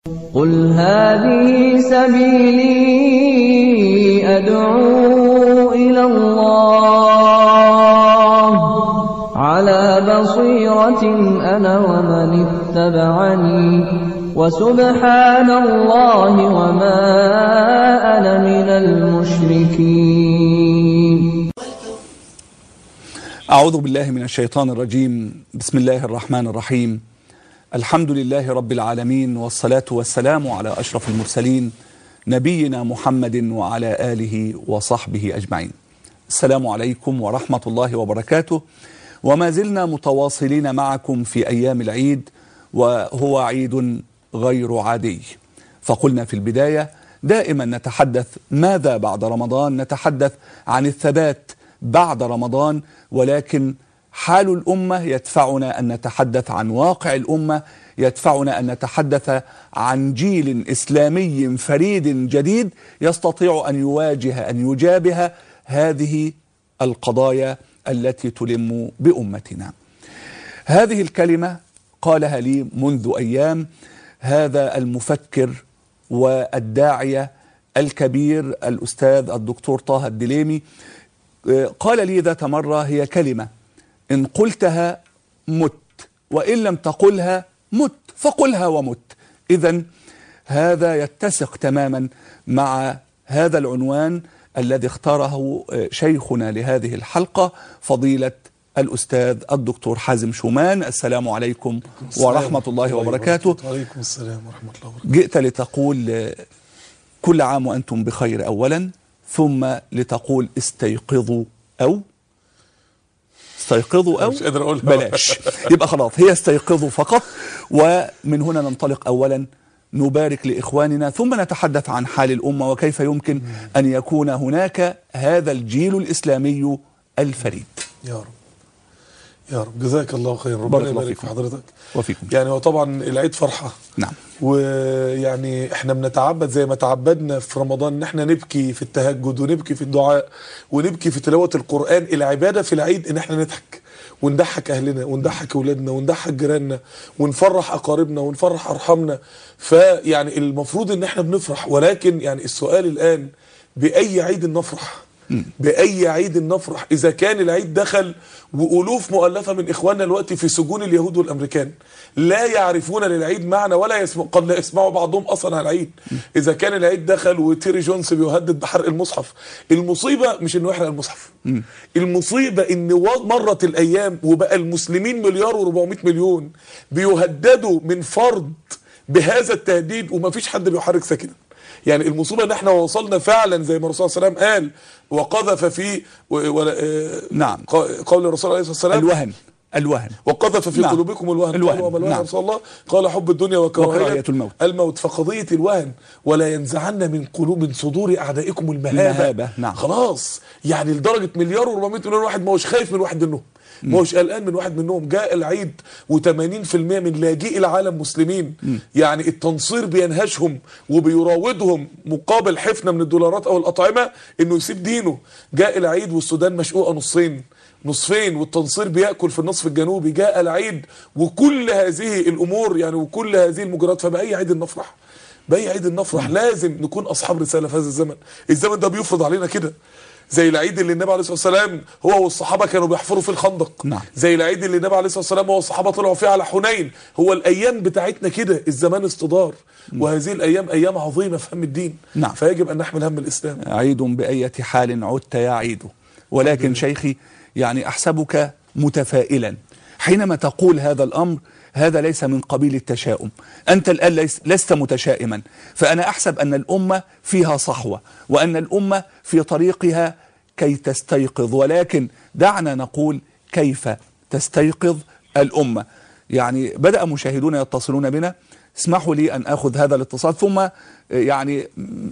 قل هذه سبيلي أدعو إلى الله على بصيرة أنا ومن اتبعني وسبحان الله وما أنا من المشركين أعوذ بالله من الشيطان الرجيم بسم الله الرحمن الرحيم الحمد لله رب العالمين والصلاة والسلام على أشرف المرسلين نبينا محمد وعلى آله وصحبه أجمعين السلام عليكم ورحمة الله وبركاته وما زلنا متواصلين معكم في أيام العيد وهو عيد غير عادي فقلنا في البداية دائما نتحدث ماذا بعد رمضان نتحدث عن الثبات بعد رمضان ولكن حال الأمة يدفعنا أن نتحدث عن واقع الأمة يدفعنا أن نتحدث عن جيل إسلامي فريد جديد يستطيع أن يواجه أن يجابه هذه القضايا التي تلم بأمتنا هذه الكلمة قالها لي منذ أيام هذا المفكر والداعية الكبير الأستاذ الدكتور طه الدليمي قال لي ذات مرة هي كلمة إن قلتها مت وإن لم تقلها مت فقلها ومت إذا هذا يتسق تماما مع هذا العنوان الذي اختاره شيخنا لهذه الحلقة فضيلة الأستاذ الدكتور حازم شومان السلام عليكم ورحمة الله وبركاته وعليكم السلام ورحمة الله وبركاته جئت لتقول كل عام وأنتم بخير أولا ثم لتقول استيقظوا أو استيقظوا أو مش قادر أقولها. بلاش يبقى خلاص هي استيقظوا فقط ومن هنا ننطلق أولا نبارك لإخواننا ثم نتحدث عن حال الأمة وكيف يمكن أن يكون هناك هذا الجيل الإسلامي الفريد يا رب يا رب جزاك الله خير بارك ربنا الله يبارك في فيكم. حضرتك وفيكم يعني هو طبعا العيد فرحة نعم ويعني احنا بنتعبد زي ما تعبدنا في رمضان ان احنا نبكي في التهجد ونبكي في الدعاء ونبكي في تلاوة القرآن العبادة في العيد ان احنا نضحك ونضحك اهلنا ونضحك اولادنا ونضحك جيراننا ونفرح اقاربنا ونفرح ارحامنا فيعني المفروض ان احنا بنفرح ولكن يعني السؤال الان باي عيد نفرح باي عيد نفرح اذا كان العيد دخل والوف مؤلفه من اخواننا دلوقتي في سجون اليهود والامريكان لا يعرفون للعيد معنى ولا يسمع قد لا يسمعوا بعضهم اصلا عن العيد اذا كان العيد دخل وتيري جونز بيهدد بحرق المصحف المصيبه مش انه يحرق المصحف المصيبه ان و- مرت الايام وبقى المسلمين مليار و400 مليون بيهددوا من فرد بهذا التهديد ومفيش حد بيحرك ساكنا يعني المصيبه ان احنا وصلنا فعلا زي ما الرسول صلى الله عليه وسلم قال وقذف في و... و... آه، نعم. ق- قول الرسول عليه الصلاه والسلام الوهن الوهن وقذف في نعم. قلوبكم الوهن الوهن، قالوا وما الوهن نعم. يا رسول الله قال حب الدنيا وكراهية وكراهية الموت. الموت فقضية الوهن ولا ينزعن من قلوب من صدور أعدائكم المهابة, المهابة، نعم. خلاص يعني لدرجة مليار و400 مليون واحد ما هوش خايف من واحد منهم ما هوش قلقان من واحد منهم جاء العيد و80% من لاجئي العالم مسلمين يعني التنصير بينهشهم وبيراودهم مقابل حفنة من الدولارات أو الأطعمة إنه يسيب دينه جاء العيد والسودان مشقوقة نصين نصفين والتنصير بياكل في النصف الجنوبي جاء العيد وكل هذه الامور يعني وكل هذه المجريات فباي عيد نفرح باي عيد نفرح لازم نكون اصحاب رساله في هذا الزمن الزمن ده بيفرض علينا كده زي العيد اللي النبي عليه الصلاه والسلام هو والصحابه كانوا بيحفروا في الخندق نعم. زي العيد اللي النبي عليه الصلاه والسلام هو والصحابه طلعوا فيه على حنين هو الايام بتاعتنا كده الزمان استدار وهذه الايام ايام عظيمه في هم الدين نعم. فيجب ان نحمل هم الاسلام عيد بأية حال عدت يا عيد ولكن شيخي يعني أحسبك متفائلا حينما تقول هذا الأمر هذا ليس من قبيل التشاؤم أنت الآن ليس لست متشائما فأنا أحسب أن الأمة فيها صحوة وأن الأمة في طريقها كي تستيقظ ولكن دعنا نقول كيف تستيقظ الأمة يعني بدأ مشاهدون يتصلون بنا اسمحوا لي أن أخذ هذا الاتصال ثم آه، يعني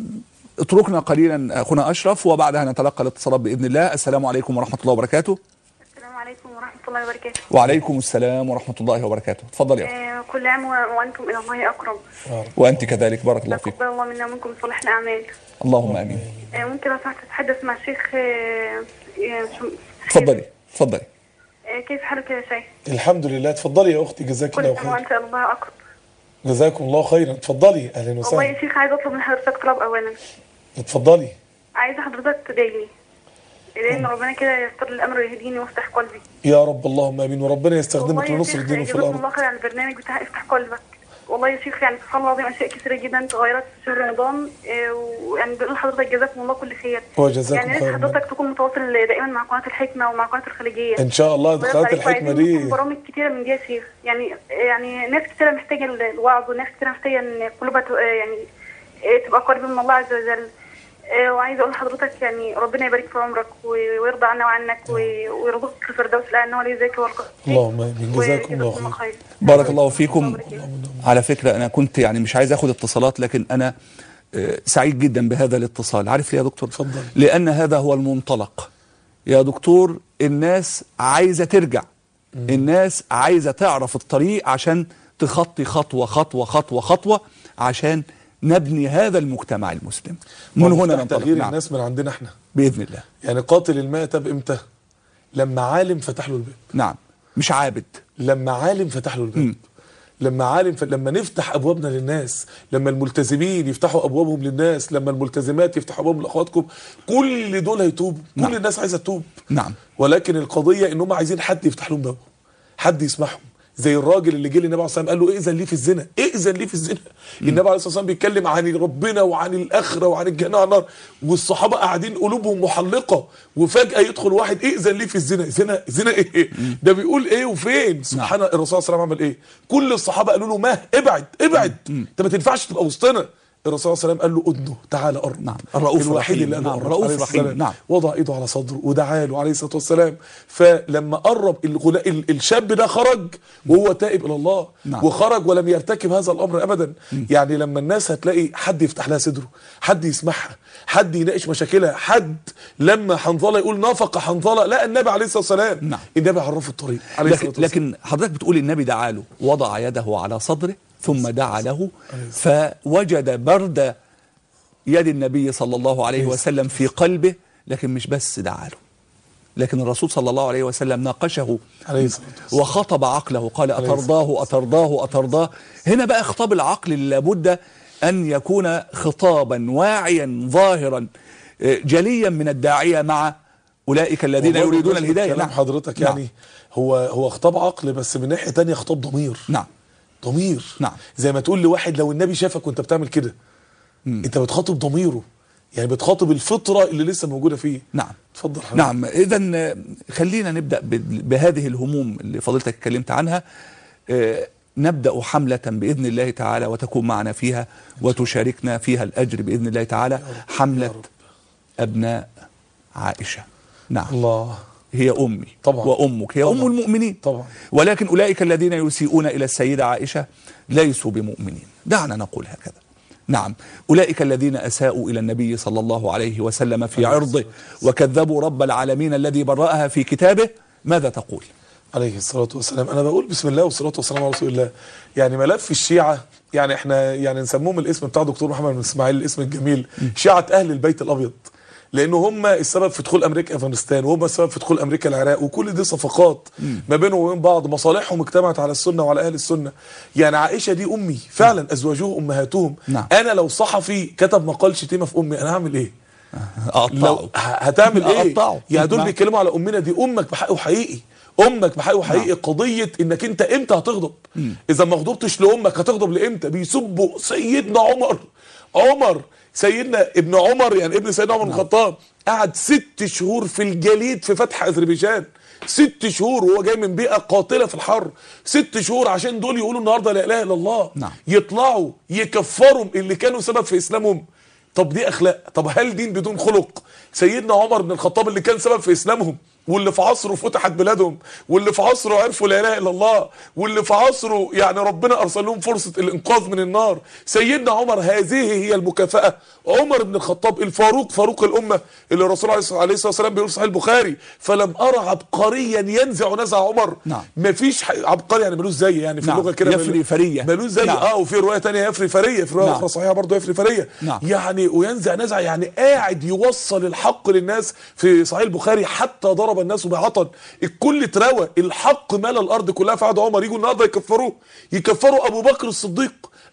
اتركنا قليلا اخونا اشرف وبعدها نتلقى الاتصالات باذن الله السلام عليكم ورحمه الله وبركاته السلام عليكم ورحمة الله وبركاته وعليكم السلام ورحمه الله وبركاته اتفضل يا اخي آه، كل عام و- وأنتم إلى الله أقرب وانت كذلك بارك الله فيك تقبل الله منا ومنكم صالح الأعمال اللهم امين آه، ممكن لو سمحت أتحدث مع الشيخ آه، آه، شو- اتفضلي اتفضلي آه، كيف حالك يا شيخ؟ الحمد لله اتفضلي يا اختي جزاك كل الله عام خير وأنت إلى الله أقرب جزاكم الله خيرا اتفضلي اهلا والله وسهلا يا شيخ عايزه اطلب من حضرتك طلب اولا اتفضلي عايزه حضرتك تدعي لي لان ربنا كده يستر لي الامر ويهديني ويفتح قلبي يا رب اللهم امين وربنا يستخدمك والله يا لنصر شيخ الدين في جزاكم الارض الله خير على البرنامج بتاع افتح قلبك والله يا شيخ يعني سبحان الله العظيم اشياء كثيره جدا تغيرت في شهر رمضان آه، ويعني بقول لحضرتك جزاكم الله كل خير وجزاكم يعني يا ريت خيرا. حضرتك تكون متواصل دائما مع قناه الحكمه ومع قناه الخليجيه ان شاء الله الله قناه يرضى عليك، الحكمه وعايزين دي نشوف برامج كتيره من دي يا شيخ يعني يعني ناس كتيره محتاجه الوعظ وناس كتيره محتاجه ان قلوبها تبقى- يعني آه، تبقى قريبه من الله عز وجل آه، وعايزه اقول لحضرتك يعني ربنا يبارك في عمرك و- ويرضى عنا وعنك و- ويرزقك في الفردوس الاعلى ان هو ليه ذاك والقصد اللهم امين جزاكم الله وجزاكم خير بارك الله فيكم الله يبارك فيك. على فكرة أنا كنت يعني مش عايز أخد اتصالات لكن أنا آه، سعيد جدا بهذا الاتصال عارف ليه يا دكتور اتفضل. لأن هذا هو المنطلق يا دكتور الناس عايزة ترجع الناس عايزة تعرف الطريق عشان تخطي خطوة خطوة خطوة خطوة عشان نبني هذا المجتمع المسلم من هنا ومفتاح ننطلق تغيير نعم الناس من عندنا احنا بإذن الله يعني قاتل الماء تاب امتى لما عالم فتح له الباب نعم مش عابد لما عالم فتح له الباب لما عالم ف... لما نفتح ابوابنا للناس لما الملتزمين يفتحوا ابوابهم للناس لما الملتزمات يفتحوا ابوابهم لاخواتكم كل دول هيتوبوا كل نعم. الناس عايزه تتوب نعم. ولكن القضيه ان هم عايزين حد يفتح لهم بابهم حد يسمعهم زي الراجل اللي جه للنبي عليه الصلاه والسلام قال له ائذن لي في الزنا ائذن لي في الزنا النبي عليه الصلاه والسلام بيتكلم عن ربنا وعن الاخره وعن الجنه والنار والصحابه قاعدين قلوبهم محلقه وفجاه يدخل واحد ائذن لي في الزنا زنا زنا ايه ده بيقول ايه وفين سبحان الرسول صلى الله عليه وسلم عمل ايه كل الصحابه قالوا له ما ابعد ابعد انت ما تنفعش تبقى وسطنا الرسول صلى الله عليه وسلم قال له ادنه تعالى قرب نعم. الرؤوف الوحيد الرحيم. اللي قال له نعم. قرب الرؤوف عليه الرحيم. السلام. نعم. وضع ايده على صدره ودعا له عليه الصلاه والسلام فلما قرب الغلا... ال- الشاب ده خرج وهو تائب الى الله نعم. وخرج ولم يرتكب هذا الامر ابدا يعني لما الناس هتلاقي حد يفتح لها صدره حد يسمعها حد يناقش مشاكلها حد لما حنظله يقول نافق حنظله لا النبي عليه الصلاه والسلام نعم. النبي عرفه الطريق عليه الصلاه لكن, والسلام لكن حضرتك بتقول النبي دعا له وضع يده على صدره ثم دعا له فوجد برد يد النبي صلى الله عليه وسلم في قلبه لكن مش بس دعا له لكن الرسول صلى الله عليه وسلم ناقشه عليه الصلاه والسلام وخطب عقله قال عليه أترضاه أترضاه أترضاه هنا بقى خطاب العقل اللي لابد أن يكون خطابا واعيا ظاهرا آه، جليا من الداعية مع أولئك الذين وبرضه يريدون بمناسبة الهداية كلام نعم حضرتك نعم. يعني هو هو خطاب عقل بس من ناحيه تانية خطاب ضمير نعم ضمير نعم. زي ما تقول لواحد لو النبي شافك وانت بتعمل كده انت بتخاطب ضميره يعني بتخاطب الفطره اللي لسه موجوده فيه نعم اتفضل حضرتك نعم اذا خلينا نبدا ب- بهذه الهموم اللي فضلتك اتكلمت عنها آه، نبدا حمله باذن الله تعالى وتكون معنا فيها وتشاركنا فيها الاجر باذن الله تعالى حمله ابناء عائشه نعم الله هي امي طبعا. وامك هي ام طبعا. المؤمنين طبعا. ولكن اولئك الذين يسيئون الى السيده عائشه ليسوا بمؤمنين دعنا نقول هكذا نعم أولئك الذين أساءوا إلى النبي صلى الله عليه وسلم في عرضه وكذبوا رب العالمين الذي برأها في كتابه ماذا تقول عليه الصلاة والسلام أنا بقول بسم الله والصلاة والسلام على رسول الله يعني ملف الشيعة يعني احنا يعني نسموهم الاسم بتاع دكتور محمد بن اسماعيل الاسم الجميل شيعة أهل البيت الأبيض لأنه هم السبب في دخول أمريكا أفغانستان وهم السبب في دخول أمريكا العراق وكل دي صفقات ما بينهم وبين بعض مصالحهم اجتمعت على السنة وعلى أهل السنة يعني عائشة دي أمي فعلا أزواجهم أمهاتهم نعم. أنا لو صحفي كتب مقال شتيمة في أمي أنا هعمل إيه؟ لو أقطعوا ه- هتعمل ايه أقطعه. يعني دول نعم. بيتكلموا على امنا دي امك بحق وحقيقي امك بحق وحقيقي قضيه انك انت امتى هتغضب اذا ما غضبتش لامك هتغضب لامتى بيسبوا سيدنا عمر عمر سيدنا ابن عمر يعني ابن سيدنا عمر بن الخطاب قعد ست شهور في الجليد في فتح اذربيجان ست شهور وهو جاي من بيئه قاتله في الحر ست شهور عشان دول يقولوا النهارده لا اله الا الله نعم. يطلعوا يكفروا اللي كانوا سبب في اسلامهم طب دي اخلاق طب هل دين بدون خلق سيدنا عمر بن الخطاب اللي كان سبب في اسلامهم واللي في عصره فتحت بلادهم واللي في عصره عرفوا لا اله الا الله واللي في عصره يعني ربنا ارسل لهم فرصه الانقاذ من النار سيدنا عمر هذه هي المكافاه عمر بن الخطاب الفاروق فاروق الامه اللي الرسول عليه الصلاه عليه الصلاة والسلام بيقول في صحيح البخاري فلم ارى عبقريا ينزع نزع عمر نعم. مفيش ح- عبقري يعني ملوش زي يعني في نعم. اللغه كده يفري فرية. ملوش زي نعم. اه وفي روايه تانية يفري فريه في روايه نعم. اخرى صحيحه برضه يفري فريه نعم. يعني وينزع نزع يعني قاعد يوصل الحق للناس في صحيح البخاري حتى ضرب الناس بعطن الكل اتروى الحق مال الارض كلها في عهد عمر يجوا النهارده يكفروه يكفروا ابو بكر الصديق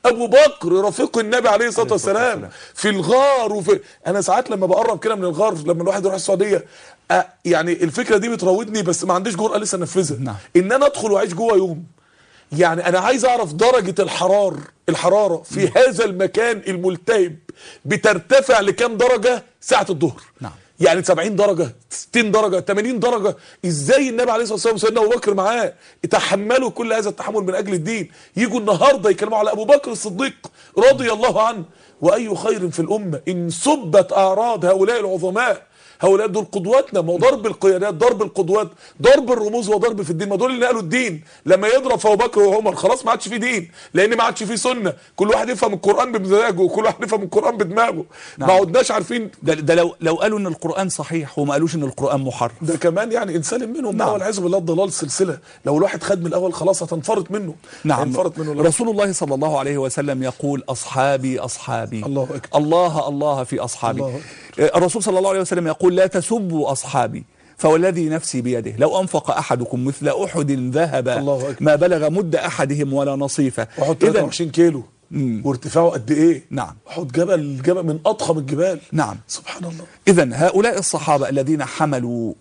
ابو بكر رفيق النبي عليه الصلاه عليه الصلاة والسلام والسلام. في الغار وفي انا ساعات لما بقرب كده من الغار لما الواحد يروح السعوديه أ... يعني الفكره دي بتراودني بس ما عنديش جرأه لسه انفذها نعم. ان انا ادخل واعيش جوه يوم يعني انا عايز اعرف درجه الحرار الحراره في هذا المكان الملتهب بترتفع لكام درجه ساعه الظهر نعم. يعني 70 درجه 60 درجه 80 درجه ازاي النبي عليه الصلاه والسلام وسيدنا ابو بكر معاه تحملوا كل هذا التحمل من اجل الدين يجوا النهارده يتكلموا على ابو بكر الصديق رضي الله عنه واي خير في الامه ان سبت اعراض هؤلاء العظماء هؤلاء دول قدواتنا ما هو ضرب القيادات ضرب القدوات ضرب الرموز وضرب في الدين ما دول اللي نقلوا الدين لما يضرب في ابو بكر وعمر خلاص ما عادش فيه دين لان ما عادش فيه سنه كل واحد يفهم القران بمزاجه وكل واحد يفهم القران بدماغه نعم. ما عدناش عارفين ده, ده لو لو قالوا ان القران صحيح وما قالوش ان القران محرف ده كمان يعني انسان منهم نعم. نعم. والعياذ بالله الضلال سلسله لو الواحد خد من الاول خلاص هتنفرط منه نعم هينفرط منه الأول. رسول الله صلى الله عليه وسلم يقول أصحابي أصحابي الله أكبر. الله الله في أصحابي الله آه، الرسول صلى الله عليه وسلم يقول لا تسبوا أصحابي فوالذي نفسي بيده لو أنفق أحدكم مثل أحد ذهب الله أكبر. ما بلغ مد أحدهم ولا نصيفه وحط إذن 23 كيلو مم. وارتفاعه قد ايه نعم. وحط جبل جبل من اضخم الجبال نعم. سبحان الله إذا هؤلاء الصحابة الذين حملوا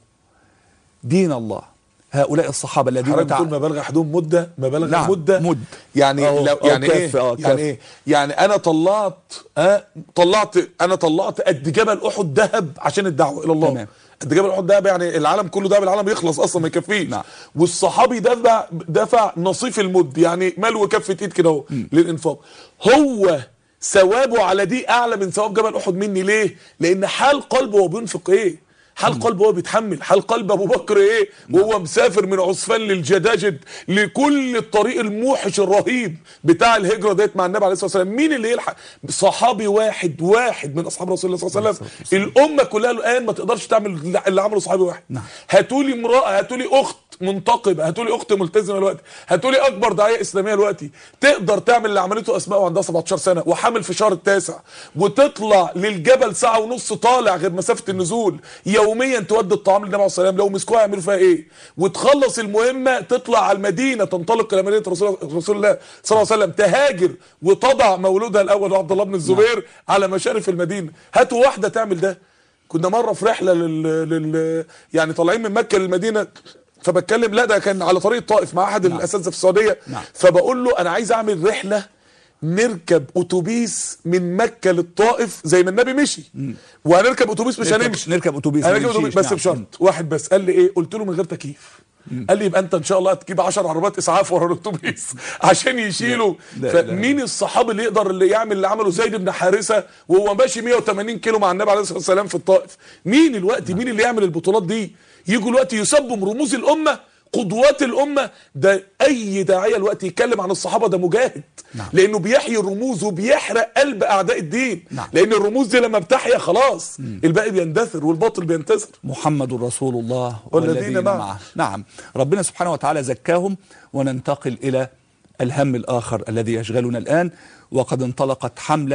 دين الله هؤلاء الصحابة الذين حضرتك تع- بتقول ما بلغ احدهم مده ما بلغ نعم، مده مد. يعني أو- لو أو يعني ايه كف، آه، كف. يعني ايه يعني انا طلعت اه طلعت انا طلعت قد جبل احد ذهب عشان الدعوه الى الله تمام. قد جبل احد ذهب يعني العالم كله ده العالم يخلص اصلا ما يكفيش نعم. والصحابي دفع دفع نصيف المد يعني ملو كفه ايد كده اهو للانفاق هو ثوابه على دي اعلى من ثواب جبل احد مني ليه لان حال قلبه وهو بينفق ايه حال قلبه وهو بيتحمل حال قلب ابو بكر ايه وهو مسافر من عسفان للجداجد لكل الطريق الموحش الرهيب بتاع الهجره ديت مع النبي عليه الصلاه والسلام مين اللي يلحق صحابي واحد واحد من اصحاب رسول الله صلى الله عليه وسلم الامه كلها الان ما تقدرش تعمل اللي عمله صحابي واحد نعم. هاتوا لي امراه هاتوا لي اخت منتقبه هاتوا لي اخت ملتزمه دلوقتي هاتوا لي اكبر داعيه اسلاميه دلوقتي تقدر تعمل اللي عملته اسماء وعندها 17 سنه وحامل في شهر التاسع وتطلع للجبل ساعه ونص طالع غير مسافه النزول يوميا تودي الطعام للنبي عليه الصلاه والسلام لو مسكوها يعملوا فيها ايه وتخلص المهمه تطلع على المدينه تنطلق الى مدينه رسول رسول الله صلى الله عليه وسلم تهاجر وتضع مولودها الاول عبد الله بن الزبير على مشارف المدينه هاتوا واحده تعمل ده كنا مره في رحله لل, لل... يعني طالعين من مكه للمدينه فبتكلم لا ده كان على طريق الطائف مع احد الاساتذه في السعوديه نعم. فبقول له انا عايز اعمل رحله نركب اتوبيس من مكه للطائف زي ما النبي مشي وهنركب اتوبيس مش نركب- هنمشي نركب أتوبيس، ما هنركب اتوبيس نمشيش، بس نعم. بشرط واحد بس قال لي ايه قلت له من غير تكييف قال لي يبقى انت ان شاء الله هتجيب 10 عربات اسعاف ورا الاتوبيس عشان يشيلوا لا، لا، لا. فمين الصحابي اللي يقدر اللي يعمل اللي عمله زيد بن حارثه وهو ماشي 180 كيلو مع النبي عليه الصلاه والسلام في الطائف مين الوقت مين اللي يعمل البطولات دي يجوا الوقت يسبوا رموز الامه قدوات الامه ده اي داعيه الوقت يتكلم عن الصحابه ده مجاهد نعم. لانه بيحيي الرموز وبيحرق قلب اعداء الدين نعم. لان الرموز دي لما بتحيا خلاص الباقي بيندثر والباطل بينتصر محمد رسول الله والذين والذين معه. معه نعم ربنا سبحانه وتعالى زكاهم وننتقل إلى الهم الآخر الذي يشغلنا الآن وقد انطلقت حملة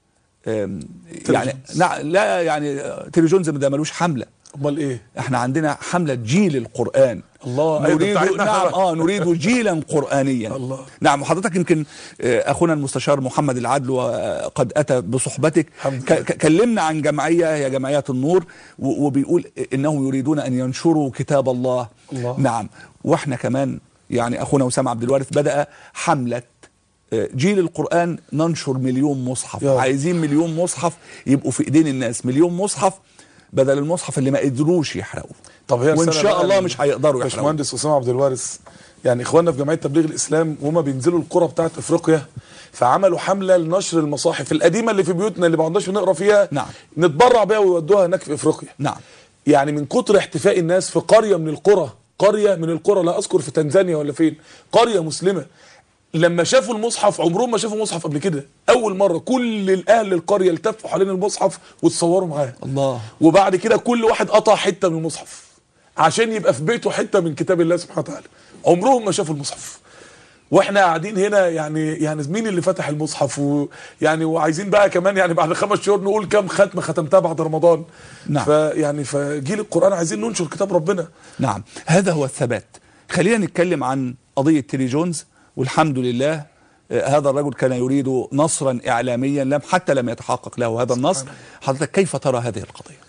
آم، يعني تلفزيونز. نع- لا يعني آه، تلفزيون ده ملوش حملة امال ايه احنا عندنا حملة جيل القرآن الله، أيوة، نريد بتاعتنا نعم احنا. اه نريد جيلا قرآنيا الله. نعم وحضرتك يمكن آه، اخونا المستشار محمد العدل وقد اتى بصحبتك الحمد ك- لله. ك- كلمنا عن جمعية هي جمعية النور و- وبيقول انهم يريدون ان ينشروا كتاب الله الله. نعم واحنا كمان يعني اخونا وسام عبد الوارث بدأ حملة آه، جيل القرآن ننشر مليون مصحف يا رب. عايزين مليون مصحف يبقوا في ايدين الناس مليون مصحف بدل المصحف اللي ما قدروش يحرقوا طب هي وان رسالة شاء بقى الله ل- مش هيقدروا يحرقوا باشمهندس اسامه عبد الوارث يعني اخواننا في جمعيه تبليغ الاسلام وهما بينزلوا القرى بتاعت افريقيا فعملوا حمله لنشر المصاحف القديمه اللي في بيوتنا اللي ما عندناش بنقرا فيها نعم. نتبرع بيها ويودوها هناك في افريقيا نعم يعني من كتر احتفاء الناس في قريه من القرى قريه من القرى لا اذكر في تنزانيا ولا فين قريه مسلمه لما شافوا المصحف عمرهم ما شافوا مصحف قبل كده اول مره كل الاهل القريه التفوا حوالين المصحف واتصوروا معاه الله. وبعد كده كل واحد قطع حته من المصحف عشان يبقى في بيته حته من كتاب الله سبحانه وتعالى عمرهم ما شافوا المصحف واحنا قاعدين هنا يعني يعني مين اللي فتح المصحف ويعني وعايزين بقى كمان يعني بعد خمس شهور نقول كام ختمه ختمتها بعد رمضان نعم. فيعني فجيل القران عايزين ننشر كتاب ربنا نعم هذا هو الثبات خلينا نتكلم عن قضية تيري جونز والحمد لله آه، هذا الرجل كان يريد نصرا إعلاميا لم حتى لم يتحقق له هذا النصر حضرتك كيف ترى هذه القضية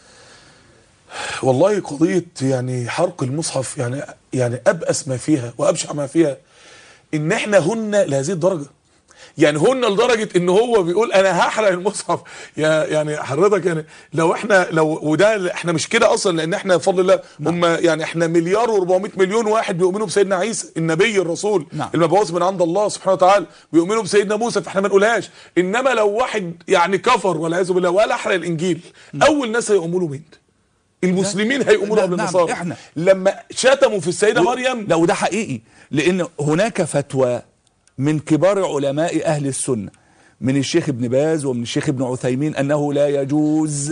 والله قضية يعني حرق المصحف يعني يعني أبأس ما فيها وأبشع ما فيها إن إحنا هن لهذه الدرجة يعني هن لدرجة إن هو بيقول أنا هحرق المصحف يا يعني حضرتك يعني لو إحنا لو وده إحنا مش كده أصلا لأن إحنا بفضل الله هم يعني إحنا مليار و400 مليون واحد بيؤمنوا بسيدنا عيسى النبي الرسول نعم. المبعوث من عند الله سبحانه وتعالى بيؤمنوا بسيدنا موسى فإحنا ما نقولهاش إنما لو واحد يعني كفر والعياذ بالله ولا أحرق الإنجيل أول ناس هيؤمنوا له مين؟ المسلمين هيقوموا له لا، قبل نعم، النصارى إحنا. لما شتموا في السيده مريم لا وده حقيقي لأن هناك فتوى من كبار علماء أهل السنة من الشيخ ابن باز ومن الشيخ ابن عثيمين أنه لا يجوز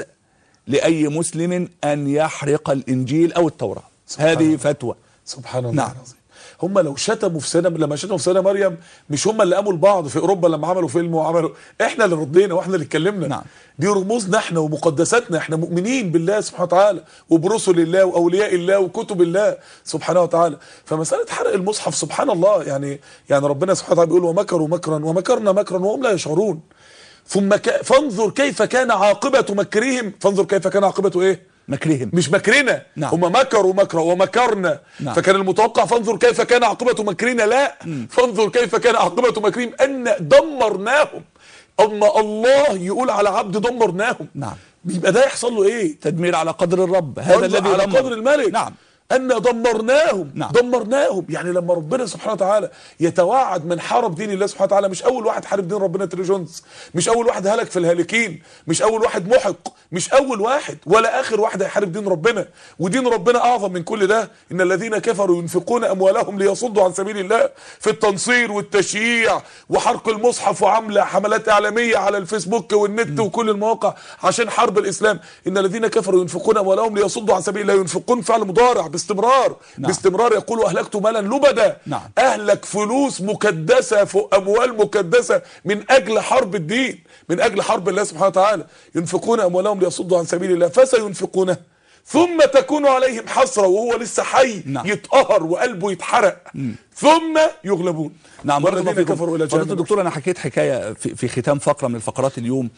لأي مسلم أن يحرق الإنجيل أو التوراة سبحان هذه الله. فتوى سبحان الله نعم. العظيم هم لو شتموا في سنه لما شتموا في سنه مريم مش هم اللي قاموا لبعض في اوروبا لما عملوا فيلم وعملوا احنا اللي ردينا واحنا اللي اتكلمنا نعم. دي رموزنا احنا ومقدساتنا احنا مؤمنين بالله سبحانه وتعالى وبرسل الله واولياء الله وكتب الله سبحانه وتعالى فمساله حرق المصحف سبحان الله يعني يعني ربنا سبحانه وتعالى بيقول ومكروا مكرا ومكرنا مكرا وهم لا يشعرون ثم ك... فانظر كيف كان عاقبه مكرهم فانظر كيف كان عاقبه ايه مكرهم مش مكرنا نعم. هم مكروا مكرا ومكرنا نعم. فكان المتوقع فانظر كيف كان عاقبة مكرنا لا فانظر كيف كان عاقبة مكرهم أن دمرناهم أما الله يقول على عبد دمرناهم نعم. بيبقى ده يحصل له ايه تدمير على قدر الرب هذا فانظر الذي على دمر. قدر الملك نعم أن دمرناهم نعم. دمرناهم يعني لما ربنا سبحانه وتعالى يتوعد من حارب دين الله سبحانه وتعالى مش أول واحد حارب دين ربنا تري جونز مش أول واحد هلك في الهالكين مش أول واحد محق مش أول واحد ولا آخر واحد هيحارب دين ربنا ودين ربنا أعظم من كل ده إن الذين كفروا ينفقون أموالهم ليصدوا عن سبيل الله في التنصير والتشييع وحرق المصحف وعمل حملات إعلامية على الفيسبوك والنت وكل المواقع عشان حرب الإسلام إن الذين كفروا ينفقون أموالهم ليصدوا عن سبيل الله ينفقون فعل مضارع باستمرار نعم. باستمرار يقول أهلكت مالا لبدا نعم. أهلك فلوس مكدسة فوق أموال مكدسة من أجل حرب الدين من أجل حرب الله سبحانه وتعالى ينفقون أموالهم ليصدوا عن سبيل الله فسينفقونه ثم تكون عليهم حسرة وهو لسه حي نعم. يتقهر وقلبه يتحرق ثم يغلبون نعم بارك الله والذين فيكم. كفروا إلى فضيلة جهنم الدكتور انا حكيت حكايه في, في ختام فقره من الفقرات اليوم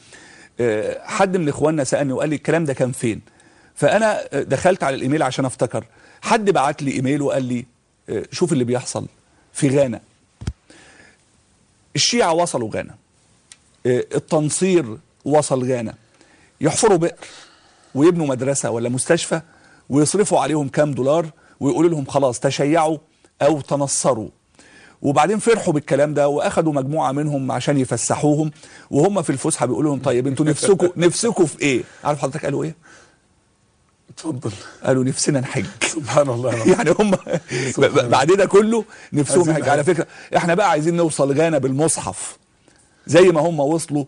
آه، حد من اخواننا سالني وقال لي الكلام ده كان فين فانا آه، دخلت على الايميل عشان افتكر حد بعت لي ايميل وقال لي آه، شوف اللي بيحصل في غانا الشيعة وصلوا غانا آه، التنصير وصل غانا يحفروا بئر ويبنوا مدرسة ولا مستشفى ويصرفوا عليهم كام دولار ويقولوا لهم خلاص تشيعوا أو تنصروا وبعدين فرحوا بالكلام ده واخدوا مجموعه منهم عشان يفسحوهم وهم في الفسحه بيقولوا لهم طيب انتوا نفسكم نفسكم في ايه؟ عارف حضرتك قالوا ايه؟ اتفضل قالوا نفسنا نحج سبحان الله العظيم. يعني هم ب- بعد ده كله نفسهم عايزين يحج على نحج. فكره احنا بقى عايزين نوصل غانا بالمصحف زي ما هم وصلوا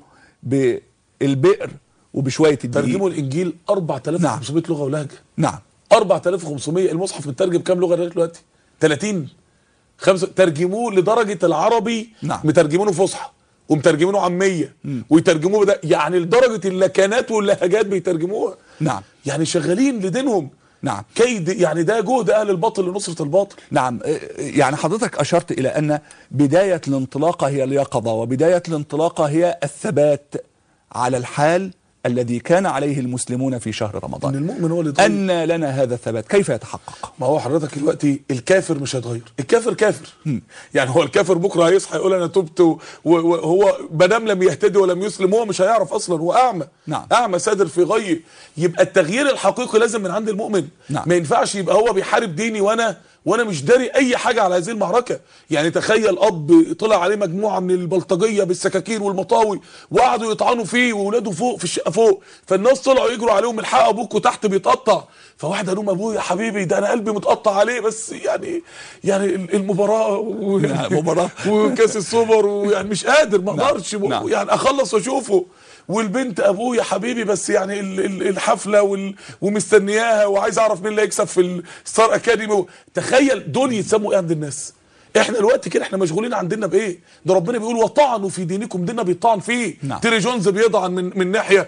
بالبئر وبشويه الدقيق ترجموا الانجيل 4500 لغه ولهجه نعم 4500 المصحف مترجم كام لغه لغايه دلوقتي 30 خمسة ترجموه لدرجه العربي نعم. مترجمينه فصحى ومترجمينه عاميه ويترجموه بدا يعني لدرجه اللكنات واللهجات بيترجموها نعم يعني شغالين لدينهم نعم كيد يعني ده جهد اهل الباطل لنصره الباطل نعم آه، يعني حضرتك أشرت إلى أن بداية الانطلاقة هي اليقظة وبداية الانطلاقة هي الثبات على الحال الذي كان عليه المسلمون في شهر ان رمضان المؤمن هو اللي يتغير أن لنا هذا الثبات كيف يتحقق ما هو حضرتك دلوقتي الكافر مش هيتغير الكافر كافر يعني هو الكافر بكره هيصحى يقول انا تبت و- وهو ما دام لم يهتدي ولم يسلم هو مش هيعرف اصلا هو اعمى نعم. اعمى سادر في غي يبقى التغيير الحقيقي لازم من عند المؤمن نعم. ما ينفعش يبقى هو بيحارب ديني وانا وانا مش داري اي حاجه على هذه المعركه يعني تخيل اب طلع عليه مجموعه من البلطجيه بالسكاكين والمطاوي وقعدوا يطعنوا فيه واولاده فوق في الشقه فوق فالناس طلعوا يجروا عليهم الحق ابوك وتحت بيتقطع فواحد قال لهم ابويا يا حبيبي ده انا قلبي متقطع عليه بس يعني يعني المباراه و... نعم، مباراة. وكاس السوبر ويعني مش قادر ما اقدرش نعم. يعني اخلص واشوفه والبنت ابويا حبيبي بس يعني ال- ال- الحفله وال- ومستنياها وعايز اعرف مين اللي هيكسب في الستار اكاديمي تخيل دول يتسموا ايه عند الناس احنا الوقت كده احنا مشغولين عندنا بايه ده ربنا بيقول وطعنوا في دينكم ديننا بيطعن فيه نعم. تيري جونز بيطعن من من ناحيه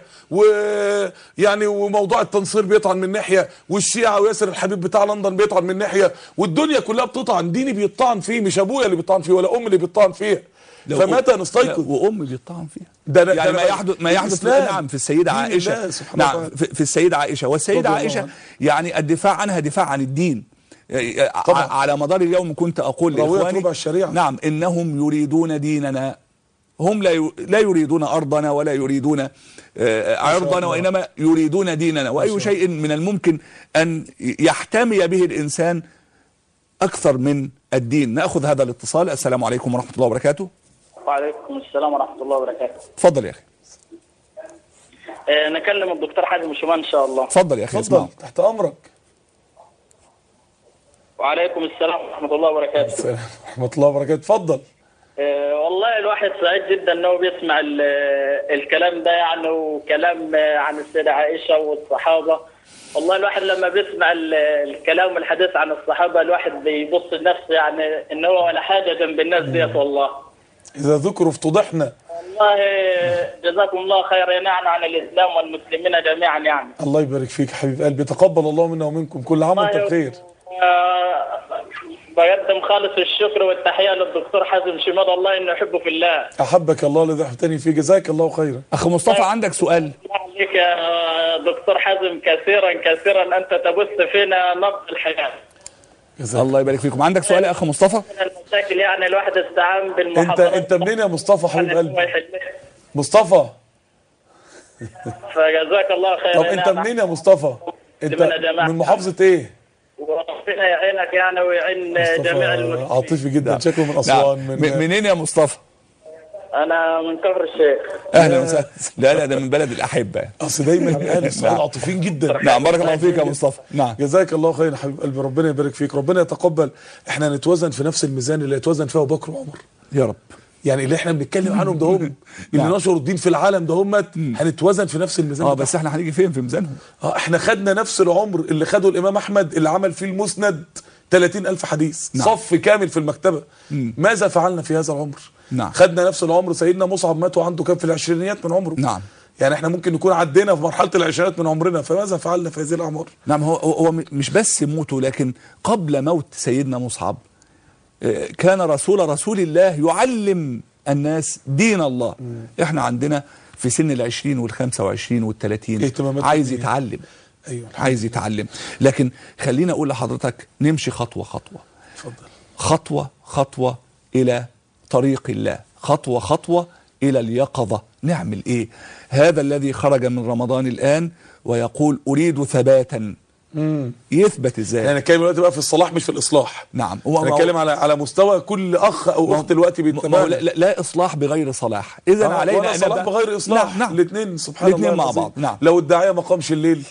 ويعني وموضوع التنصير بيطعن من ناحيه والشيعه وياسر الحبيب بتاع لندن بيطعن من ناحيه والدنيا كلها بتطعن ديني بيطعن فيه مش ابويا اللي بيطعن فيه ولا امي اللي بيطعن فيها لو فمتى لا، نستيقظ وام بيطعن فيها ده أنا- يعني ده ما أنا- يحدث ما يحدث الإسلام. نعم في السيده دين عائشه الله سبحانه نعم وتعالى. في, في السيده عائشه والسيده رضي الله عائشه عنها. يعني الدفاع عنها دفاع عن الدين ع- طبعا. على مدار اليوم كنت اقول راوية لاخواني ربع الشريعة. نعم انهم يريدون ديننا هم لا ي- لا يريدون ارضنا ولا يريدون آه، عرضنا الله. وانما يريدون ديننا واي شيء من الممكن ان يحتمي به الانسان اكثر من الدين ناخذ هذا الاتصال السلام عليكم ورحمه الله وبركاته وعليكم السلام ورحمة الله وبركاته تفضل يا اخي آه، نكلم الدكتور حازم شومان إن شاء الله تفضل يا اخي اسمع اتفضل تحت امرك وعليكم السلام ورحمة الله وبركاته السلام ورحمه الله وبركاته اتفضل آه، والله الواحد سعيد جدا انه بيسمع ال- الكلام ده يعني وكلام آه، عن السيدة عائشة والصحابة والله الواحد لما بيسمع ال- الكلام والحديث عن الصحابة الواحد بيبص لنفسه يعني ان هو ولا حاجة جنب الناس ديت والله اذا ذكروا افتضحنا والله آه، جزاكم الله خير يعني عن الاسلام والمسلمين جميعا يعني الله يبارك فيك يا حبيب قلبي تقبل الله منا ومنكم كل عام وانت بخير آه، بقدم خالص الشكر والتحية للدكتور حازم شماد الله انه يحبه في الله احبك الله الذي احبتني فيه جزاك الله خيرا اخ مصطفى عندك سؤال عليك يا دكتور حازم كثيرا كثيرا انت تبث فينا نبض الحياه جزاك الله يبارك فيكم عندك سؤال يا اخ مصطفى من المشاكل يعني الواحد استعان انت بالمحاضرات انت منين يا مصطفى حبيب يعني هو قلبي يحلها. مصطفى فجزاك الله خير طب انت منين يا مصطفى انت من يا جماعة. من محافظة ايه وربنا يعينك يعني ويعين جميع مصطفى المسلمين عاطفي جدا شكله من نعم اسوان م- من منين يا مصطفى انا من كفر الشيخ اهلا وسهلا لا لا ده من بلد الاحبه اصل دايما اهل الصعيد نعم. عاطفيين جدا نعم بارك الله فيك يا مصطفى نعم جزاك الله خير يا حبيب قلبي ربنا يبارك فيك ربنا يتقبل احنا نتوزن في نفس الميزان اللي يتوزن فيها ابو بكر وعمر يا رب يعني اللي احنا بنتكلم عنهم ده هم اللي نعم. نشروا الدين في العالم ده هم هنتوزن في نفس الميزان اه بتاعهم. بس احنا هنيجي فين في ميزانهم اه احنا خدنا نفس العمر اللي خده الامام احمد اللي عمل فيه المسند 30 ألف حديث نعم. صف كامل في المكتبة مم. ماذا فعلنا في هذا العمر نعم. خدنا نفس العمر سيدنا مصعب مات وعنده كان في العشرينيات من عمره نعم. يعني احنا ممكن نكون عدينا في مرحلة العشرينات من عمرنا فماذا فعلنا في هذه الأعمار نعم هو هو هو مش بس موته لكن قبل موت سيدنا مصعب آه، كان رسول رسول الله يعلم الناس دين الله احنا عندنا في سن العشرين والخمسة وعشرين والثلاثين اهتمامات عايز دينية. يتعلم ايوه عايز يتعلم لكن خلينا اقول لحضرتك نمشي خطوة خطوة اتفضل خطوة خطوة إلى طريق الله خطوة خطوة إلى اليقظة نعمل إيه هذا الذي خرج من رمضان الآن ويقول أريد ثباتا امم يثبت إزاي يعني نتكلم دلوقتي بقى في الصلاح مش في الإصلاح نعم هو نتكلم على على مستوى كل أخ أو أخت دلوقتي ما هو بيتمام لا, لا, لا إصلاح بغير صلاح إذا آه، علينا ولا أن صلاح نبقى- بغير إصلاح نعم نعم الاثنين سبحان الاتنين الله مع العظيم. بعض، نعم. لو الداعية ما قامش الليل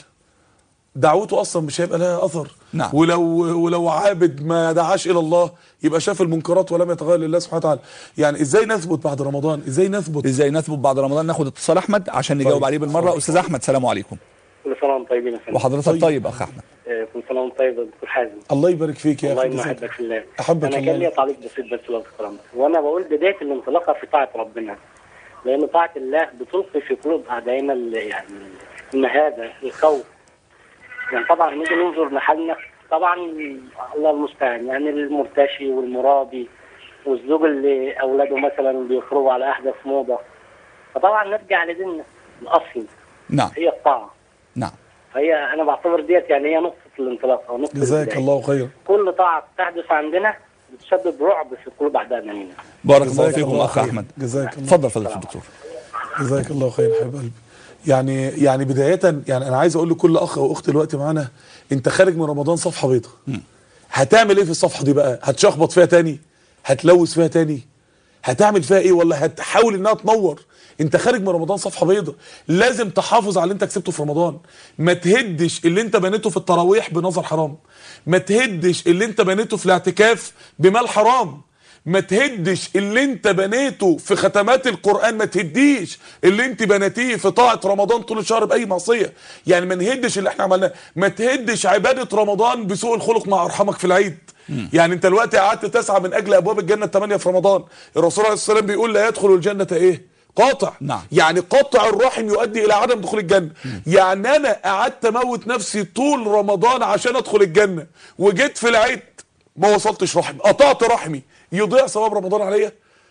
دعوته اصلا مش هيبقى لها اثر نعم. ولو ولو عابد ما دعاش الى الله يبقى شاف المنكرات ولم يتغير لله سبحانه وتعالى يعني ازاي نثبت بعد رمضان ازاي نثبت إزاي نثبت بعد رمضان ناخد اتصال أحمد عشان نجاوب طيب. عليه بالمرة أستاذ أحمد سلام عليكم كل سنه وانتم طيبين يا فندم وحضرتك طيب. طيب أخ أحمد آه، كل سنه وانت طيب يا دكتور حازم الله يبارك فيك يا والله اخي انه جزاك. احبك في الله أحبك انا الله. كان لي تعليق بسيط بس لو تكرمت وانا بقول بدايه الانطلاقه في طاعه ربنا لان طاعه الله بتلقي في قلوب اعدائنا ال- يعني المهابه الخوف يعني طبعا نيجي ننظر لحالنا طبعا الله المستعان يعني المرتشي والمرابي والزوج اللي اولاده مثلا بيخرجوا على احدث موضه فطبعا نرجع لديننا الاصلي نعم هي الطاعه نعم فهي انا بعتبر ديت يعني هي نقطه الانطلاق او نقطه جزاك البداية. الله خيرا كل طاعه تحدث عندنا بتسبب رعب في قلوب اعدائنا لينا بارك الله جزاك فيكم الله أخ خير. أحمد جزاك الله اتفضل فضيلة الدكتور جزاك الله خير حبيب قلبي يعني يعني بداية يعني انا عايز اقول لكل اخ او اخت دلوقتي معانا انت خارج من رمضان صفحة بيضاء هتعمل ايه في الصفحة دي بقى هتشخبط فيها تاني هتلوث فيها تاني هتعمل فيها ايه ولا هتحاول انها تنور انت خارج من رمضان صفحة بيضاء لازم تحافظ على اللي انت كسبته في رمضان ما تهدش اللي انت بنيته في التراويح بنظر حرام ما تهدش اللي انت بنيته في الاعتكاف بمال حرام ما تهدش اللي انت بنيته في ختمات القرآن ما تهديش اللي انت بنيتيه في طاعة رمضان طول الشهر بأي معصية يعني ما نهدش اللي احنا عملناه ما تهدش عبادة رمضان بسوء الخلق مع أرحمك في العيد يعني انت دلوقتي قعدت تسعى من أجل أبواب الجنة الثمانية في رمضان الرسول عليه الصلاة والسلام بيقول لا يدخل الجنة ايه قاطع نعم. يعني قطع الرحم يؤدي الى عدم دخول الجنه يعني انا قعدت اموت نفسي طول رمضان عشان ادخل الجنه وجيت في العيد ما وصلتش رحم قطعت رحمي يضيع ثواب رمضان عليا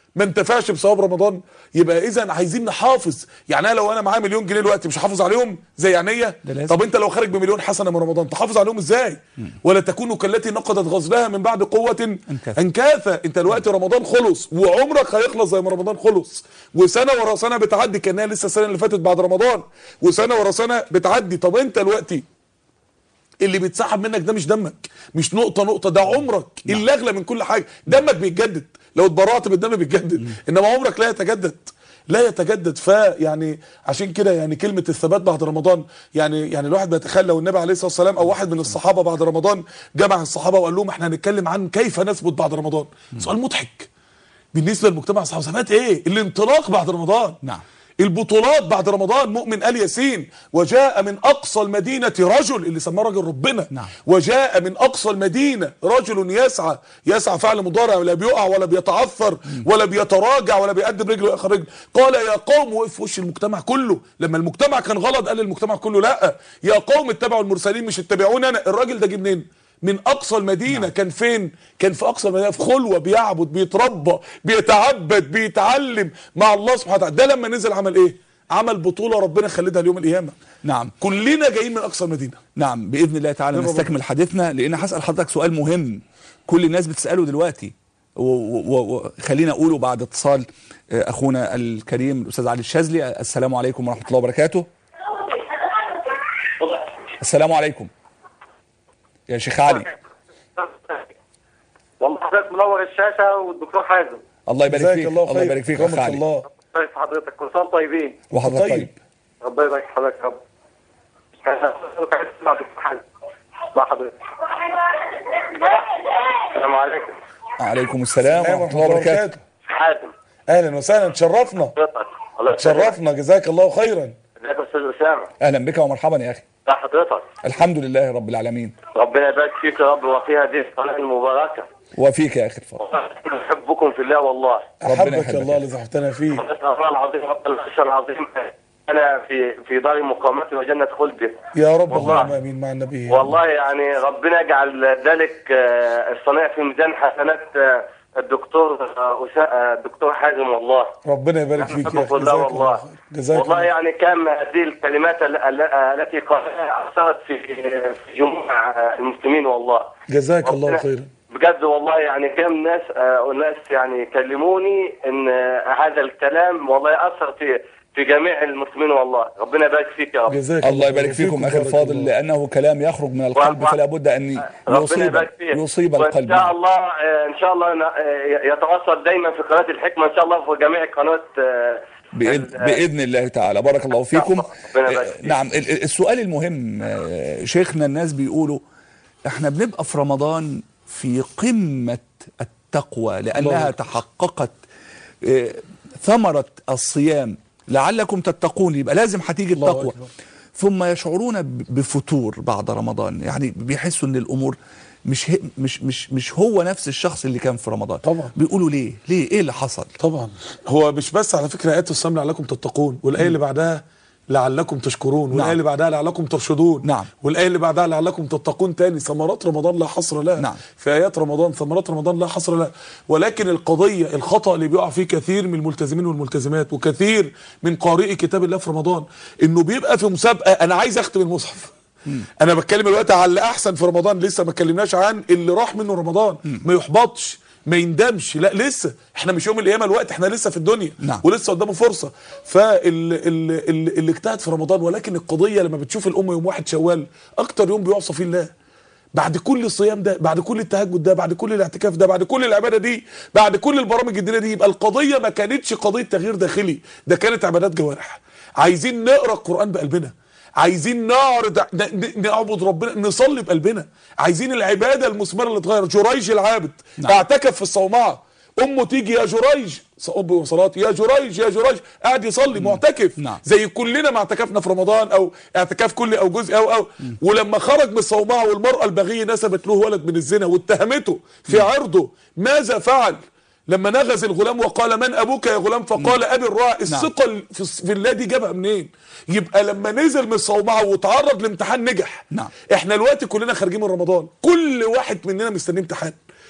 ما انتفعش بثواب رمضان يبقى اذا عايزين نحافظ يعني انا لو انا معايا مليون جنيه دلوقتي مش هحافظ عليهم زي عينيا ده لازم. طب انت لو خارج بمليون حسنه من رمضان تحافظ عليهم ازاي ولا تكونوا كالتي نقضت غزلها من بعد قوه أنكاثا. انكاثا انت دلوقتي رمضان خلص وعمرك هيخلص زي ما رمضان خلص وسنه ورا سنه بتعدي كانها لسه السنه اللي فاتت بعد رمضان وسنه ورا سنه بتعدي طب انت دلوقتي اللي بيتسحب منك ده مش دمك مش نقطة نقطة ده عمرك اللي أغلى من كل حاجة دمك بيتجدد لو اتبرعت بالدم بيتجدد إنما عمرك لا يتجدد لا يتجدد فيعني عشان كده يعني كلمة الثبات بعد رمضان يعني يعني الواحد بيتخيل لو النبي عليه الصلاة والسلام أو واحد من الصحابة بعد رمضان جمع الصحابة وقال لهم احنا هنتكلم عن كيف نثبت بعد رمضان سؤال مضحك بالنسبة للمجتمع الصحابة ثبات ايه الانطلاق بعد رمضان نعم. البطولات بعد رمضان مؤمن آل ياسين وجاء من أقصى المدينة رجل اللي سماه راجل ربنا نعم. وجاء من أقصى المدينة رجل يسعى يسعى فعل مضارع ولا بيقع ولا بيتعثر ولا بيتراجع ولا بيقدم رجله ويأخر رجله قال يا قوم وقف في وش المجتمع كله لما المجتمع كان غلط قال للمجتمع كله لا يا قوم اتبعوا المرسلين مش اتبعوني أنا الراجل ده جه منين من اقصى المدينه كان فين كان في اقصى المدينه في خلوه بيعبد بيتربى بيتعبد بيتعلم مع الله سبحانه وتعالى ده لما نزل عمل ايه عمل بطوله ربنا خلدها اليوم القيامه نعم كلنا جايين من اقصى المدينه نعم باذن الله تعالى نعم. نستكمل حديثنا لان هسال حضرتك سؤال مهم كل الناس بتساله دلوقتي وخلينا اقوله بعد اتصال آه، اخونا الكريم الاستاذ علي الشاذلي السلام عليكم ورحمه الله وبركاته السلام عليكم يا شيخ علي والله حضرتك منور الشاشه والدكتور حازم الله يبارك جزاك فيك الله الله خير يبارك فيك يا اخ كرمك علي الله طيب حضرتك كل سنه وأنتم طيبين وحضرتك طيب. طيب ربنا يبارك في حضرتك يا رب مع دكتور حازم مع حضرتك السلام عليكم عليكم السلام السلام ورحمه الله وبركاته حازم اهلا وسهلا تشرفنا حضرتك الله يسلمك. تشرفنا جزاك الله خيرا ازيك يا استاذ اسامه اهلا بك ومرحبا يا اخي ازي حضرتك الحمد لله رب العالمين ربنا يبارك فيك يا رب وفي هذه القناه المباركه وفيك يا اخي الفاضل نحبكم في الله والله ربنا احبك يحبك. الله اللي زحفتنا فيه نسال الله العظيم رب العرش العظيم انا في في دار مقامتي وجنه خلدي يا رب والله. اللهم امين مع النبي والله يعني ربنا يجعل ذلك آه، الصنيع في ميزان حسنات آه، الدكتور آه، أسا- آه، الدكتور حازم والله ربنا يبارك فيك يا نحبك اخي والله جزاك الله والله خير جزاك والله الله يعني كان هذه الكلمات ال- ال- التي قالها اثرت في في جموع آه، المسلمين والله جزاك الله ربنا- خيرا بجد والله يعني كم ناس آه، ناس يعني كلموني ان آه، هذا الكلام والله اثر في في جميع المسلمين والله ربنا يبارك فيك يا رب جزاك الله يبارك خير. فيكم اخي بارك الفاضل الله. لانه كلام يخرج من القلب و- فلا بد ان ربنا يصيب يبارك فيك يصيب وان القلب شاء الله آه، ان شاء الله ن- آه، يتواصل دايما في قناه الحكمه ان شاء الله في جميع قنوات آه، بإذن, ال- بإذن الله تعالى بارك الله فيكم ربنا يبارك آه، فيك. نعم ال- ال- السؤال المهم آه، شيخنا الناس بيقولوا احنا بنبقى في رمضان في قمة التقوى لأنها الله. تحققت آه، ثمرة الصيام لعلكم تتقون يبقى لازم هتيجي الله التقوى أكبر. ثم يشعرون ب- بفتور بعد رمضان يعني بيحسوا ان الامور مش هي مش مش مش هو نفس الشخص اللي كان في رمضان طبعا. بيقولوا ليه ليه ايه اللي حصل طبعا هو مش بس على فكره ايات الصيام لعلكم تتقون والايه اللي بعدها لعلكم تشكرون والايه نعم. اللي بعدها لعلكم ترشدون نعم. والايه اللي بعدها لعلكم تتقون تاني ثمرات رمضان لا حصر لها نعم. في ايات رمضان ثمرات رمضان لا حصر لها ولكن القضيه الخطا اللي بيقع فيه كثير من الملتزمين والملتزمات وكثير من قارئي كتاب الله في رمضان انه بيبقى في مسابقه انا عايز اختم المصحف انا بتكلم دلوقتي على اللي احسن في رمضان لسه ما اتكلمناش عن اللي راح منه رمضان ما يحبطش ما يندمش لا لسه احنا مش يوم القيامه الوقت احنا لسه في الدنيا نعم. ولسه قدامه فرصه فاللي اللي, اللي اجتهد في رمضان ولكن القضيه لما بتشوف الام يوم واحد شوال اكتر يوم بيعصى فيه الله بعد كل الصيام ده بعد كل التهجد ده بعد كل الاعتكاف ده بعد كل العباده دي بعد كل البرامج الدينيه دي يبقى القضيه ما كانتش قضيه تغيير داخلي ده كانت عبادات جوارح عايزين نقرا القران بقلبنا عايزين نعرض ن- ن- نعبد ربنا نصلي بقلبنا عايزين العباده المثمره اللي تغير جريج العابد نعم. اعتكف في الصومعه امه تيجي يا جريج صب وصلاه يا جريج يا جريج قاعد يصلي معتكف نعم. زي كلنا ما اعتكفنا في رمضان او اعتكاف كلي او جزء او او ولما خرج من الصومعه والمراه البغيه نسبت له ولد من الزنا واتهمته في عرضه ماذا فعل لما نغز الغلام وقال من ابوك يا غلام فقال ابي الراعي الثقه في, في الله دي جابها منين يبقى لما نزل من الصومعه وتعرض لامتحان نجح نعم. احنا دلوقتي كلنا خارجين من رمضان كل واحد مننا مستني امتحان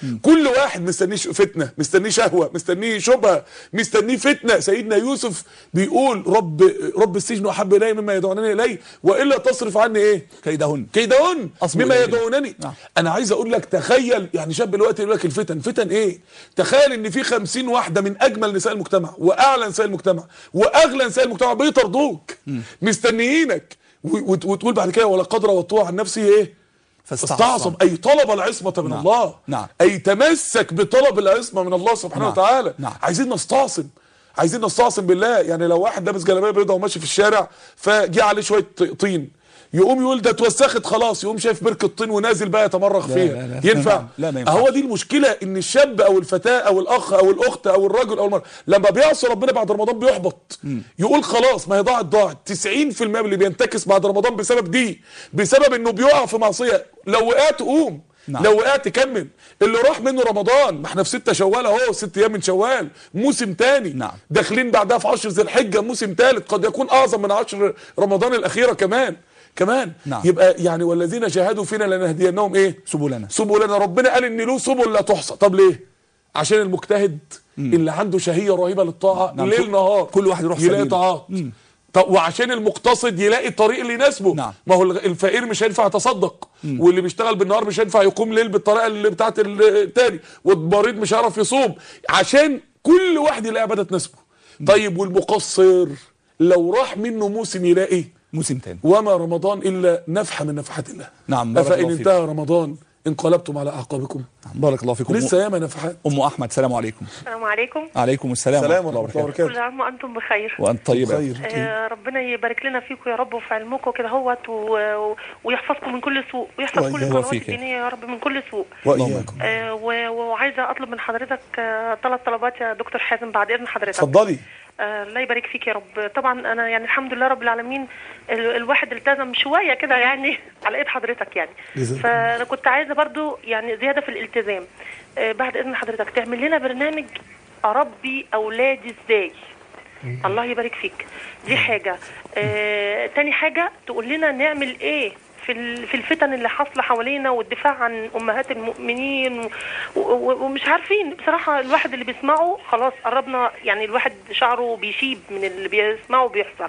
كل واحد مستنيه ش- فتنه مستنيه شهوه مستنيه شبهه مستنيه فتنه سيدنا يوسف بيقول رب رب السجن احب الي مما يدعونني اليه والا تصرف عني ايه كيدهن كيدهن أصبر مما إليه. يدعونني نعم. انا عايز اقول لك تخيل يعني شاب دلوقتي يقول لك الفتن فتن ايه تخيل ان في خمسين واحده من اجمل نساء المجتمع واعلى نساء المجتمع واغلى نساء المجتمع بيطردوك مستنيينك و- وت- وتقول بعد كده ولا قدر وطوع عن نفسي ايه فاستعصم. استعصم اي طلب العصمه من نعم. الله نعم. اي تمسك بطلب العصمه من الله سبحانه نعم. وتعالى نعم. عايزين نستعصم عايزين نستعصم بالله يعني لو واحد لابس جلابيه بيضاء وماشي في الشارع فجه عليه شويه طين يقوم يقول ده اتوسخت خلاص يقوم شايف بركه طين ونازل بقى يتمرغ لا، فيها لا، لا. ينفع نعم. لا، ما ينفعش. هو دي المشكله ان الشاب او الفتاه او الاخ او الاخت او الرجل او المرأة لما بيعصي ربنا بعد رمضان بيحبط يقول خلاص ما هي ضاعت ضاعت 90% من اللي بينتكس بعد رمضان بسبب دي بسبب انه بيقع في معصيه لو وقعت قوم نعم. لو وقعت كمل اللي راح منه رمضان ما احنا في 6 شوال اهو 6 ايام من شوال موسم تاني نعم. داخلين بعدها في 10 ذي الحجه موسم ثالث قد يكون اعظم من 10 رمضان الاخيره كمان كمان نعم. يبقى يعني والذين جاهدوا فينا لنهدينهم ايه سبلنا سبلنا ربنا قال ان له سبل لا تحصى طب ليه عشان المجتهد اللي عنده شهيه رهيبه للطاعه نعم. ليل نهار كل واحد يروح يلاقي سبيله. طاعات طب وعشان المقتصد يلاقي الطريق اللي يناسبه نعم. ما هو الغ- الفقير مش هينفع يتصدق واللي بيشتغل بالنهار مش هينفع يقوم ليل بالطريقه اللي بتاعت التاني والمريض مش هيعرف يصوم عشان كل واحد يلاقي عباده تناسبه طيب والمقصر لو راح منه موسم يلاقي موسم تاني وما رمضان الا نفحه من نفحات الله نعم، بارك افان الله فيك. انتهى رمضان انقلبتم على اعقابكم بارك الله فيكم لسه ياما نفحات ام احمد السلام عليكم السلام عليكم عليكم السلام سلام ورحمه الله ورحمه الله وبركاته كل وبركاته عام وانتم بخير وانت طيبه خير آه ربنا يبارك لنا فيكم يا رب وفي علمكم كده هوت و... و- ويحفظكم من كل سوء ويحفظ كل وإياك. القنوات وفيك. الدينيه يا رب من كل سوء واياكم آه و... وعايزه اطلب من حضرتك آه ثلاث طلبات يا دكتور حازم بعد اذن حضرتك اتفضلي آه الله يبارك فيك يا رب طبعا انا يعني الحمد لله رب العالمين ال... الواحد التزم شويه كده يعني على ايد حضرتك يعني جزاك الله. فانا كنت عايزه برضو يعني زياده في الالتزام آه بعد اذن حضرتك تعمل لنا برنامج اربي اولادي ازاي الله يبارك فيك دي حاجة آه، تاني حاجة تقول لنا نعمل ايه في ال- في الفتن اللي حاصله حوالينا والدفاع عن امهات المؤمنين و- و- ومش عارفين بصراحه الواحد اللي بيسمعه خلاص قربنا يعني الواحد شعره بيشيب من اللي بيسمعه بيحصل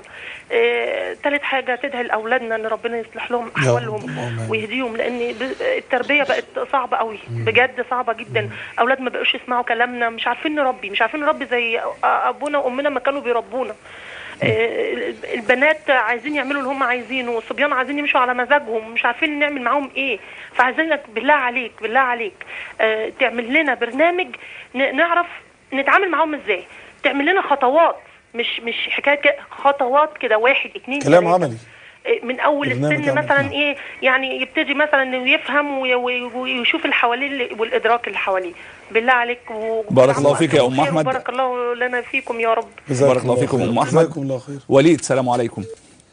آه، تالت حاجه تدعي لاولادنا ان ربنا يصلح لهم رب، احوالهم اللهم آمين. ويهديهم لان ب- التربيه بقت صعبه قوي بجد صعبه جدا اولاد ما بقوش يسمعوا كلامنا مش عارفين نربي مش عارفين نربي زي ابونا وامنا ما كانوا بيربونا آه، البنات عايزين يعملوا اللي هم عايزينه والصبيان عايزين يمشوا على مزاجهم مش عارفين نعمل معاهم ايه فعايزينك بالله عليك بالله عليك آه، تعمل لنا برنامج ن- نعرف نتعامل معاهم ازاي تعمل لنا خطوات مش مش حكايه كده، خطوات كده واحد اتنين كلام تلاتة. عملي من اول برنامج السن عملي. مثلا ايه يعني يبتدي مثلا انه يفهم وي- وي- ويشوف اللي حواليه اللي- والادراك اللي حواليه بالله عليك و- بارك الله فيك يا أم خير أحمد. وبارك الله لنا فيكم يا رب جزاك بارك الله فيكم ام احمد جزاكم الله خير وليد سلام عليكم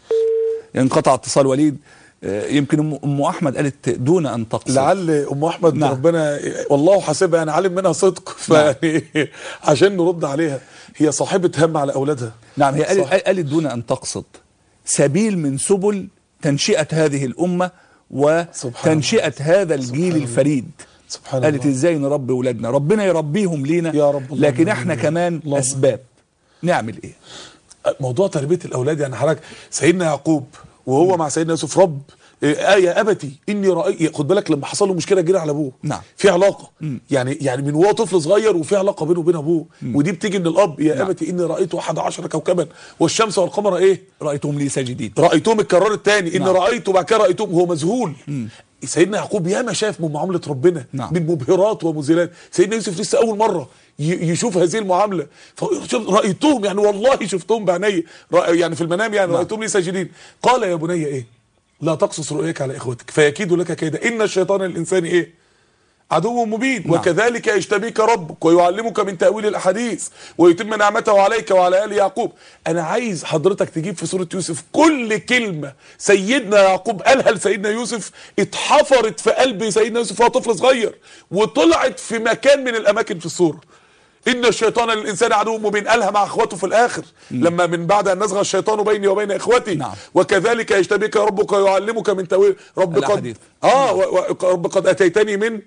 انقطع اتصال وليد آه، يمكن أم- ام احمد قالت دون ان تقصد لعل ام احمد نعم. ربنا والله حاسبها انا عالم منها صدق فيعني عشان نرد عليها هي صاحبه هم على اولادها نعم هي قالت, صح. قالت دون أن تقصد سبيل من سبل تنشئة هذه الأمة سبحان وتنشئة هذا الجيل الله. الفريد سبحان قالت الله ازاي نربي ولادنا ربنا يربيهم لينا يا رب اللهم لكن احنا آمين. كمان اللهم اسباب نعمل ايه موضوع تربيه الاولاد يعني حضرتك سيدنا يعقوب وهو مع سيدنا يوسف رب آه يا ابتي اني رايت خد بالك لما حصل له مشكله جري على ابوه نعم. في علاقه يعني يعني من وهو طفل صغير وفي علاقه بينه وبين ابوه ودي بتيجي من الاب يا نعم. ابتي اني رايت احد عشر كوكبا والشمس والقمر ايه رأيتهم لي ساجدين رايتهم الكرار الثاني ان نعم. رايت وبعد كده رايتهم هو مذهول سيدنا يعقوب ياما شاف من معامله ربنا نعم. من مبهرات ومذهلات سيدنا يوسف لسه اول مره ي- يشوف هذه المعامله فشوف- رايتهم يعني والله شفتهم بعيني رأ- يعني في المنام يعني رايتهم لي ساجدين قال يا بني ايه لا تقصص رؤياك على اخوتك فيكيد لك كيدا ان الشيطان الانسان ايه عدو مبين نعم. وكذلك يجتبيك ربك ويعلمك من تأويل الأحاديث ويتم نعمته عليك وعلى آل يعقوب أنا عايز حضرتك تجيب في سورة يوسف كل كلمة سيدنا يعقوب قالها لسيدنا يوسف اتحفرت في قلب سيدنا يوسف وهو طفل صغير وطلعت في مكان من الأماكن في السورة إن الشيطان للإنسان عدو مبين قالها مع إخوته في الآخر لما من بعد أن نزغ الشيطان بيني وبين إخوتي نعم. وكذلك يجتبيك ربك ويعلمك من تأويل رب قد الأحاديث. آه و- و- رب قد أتيتني من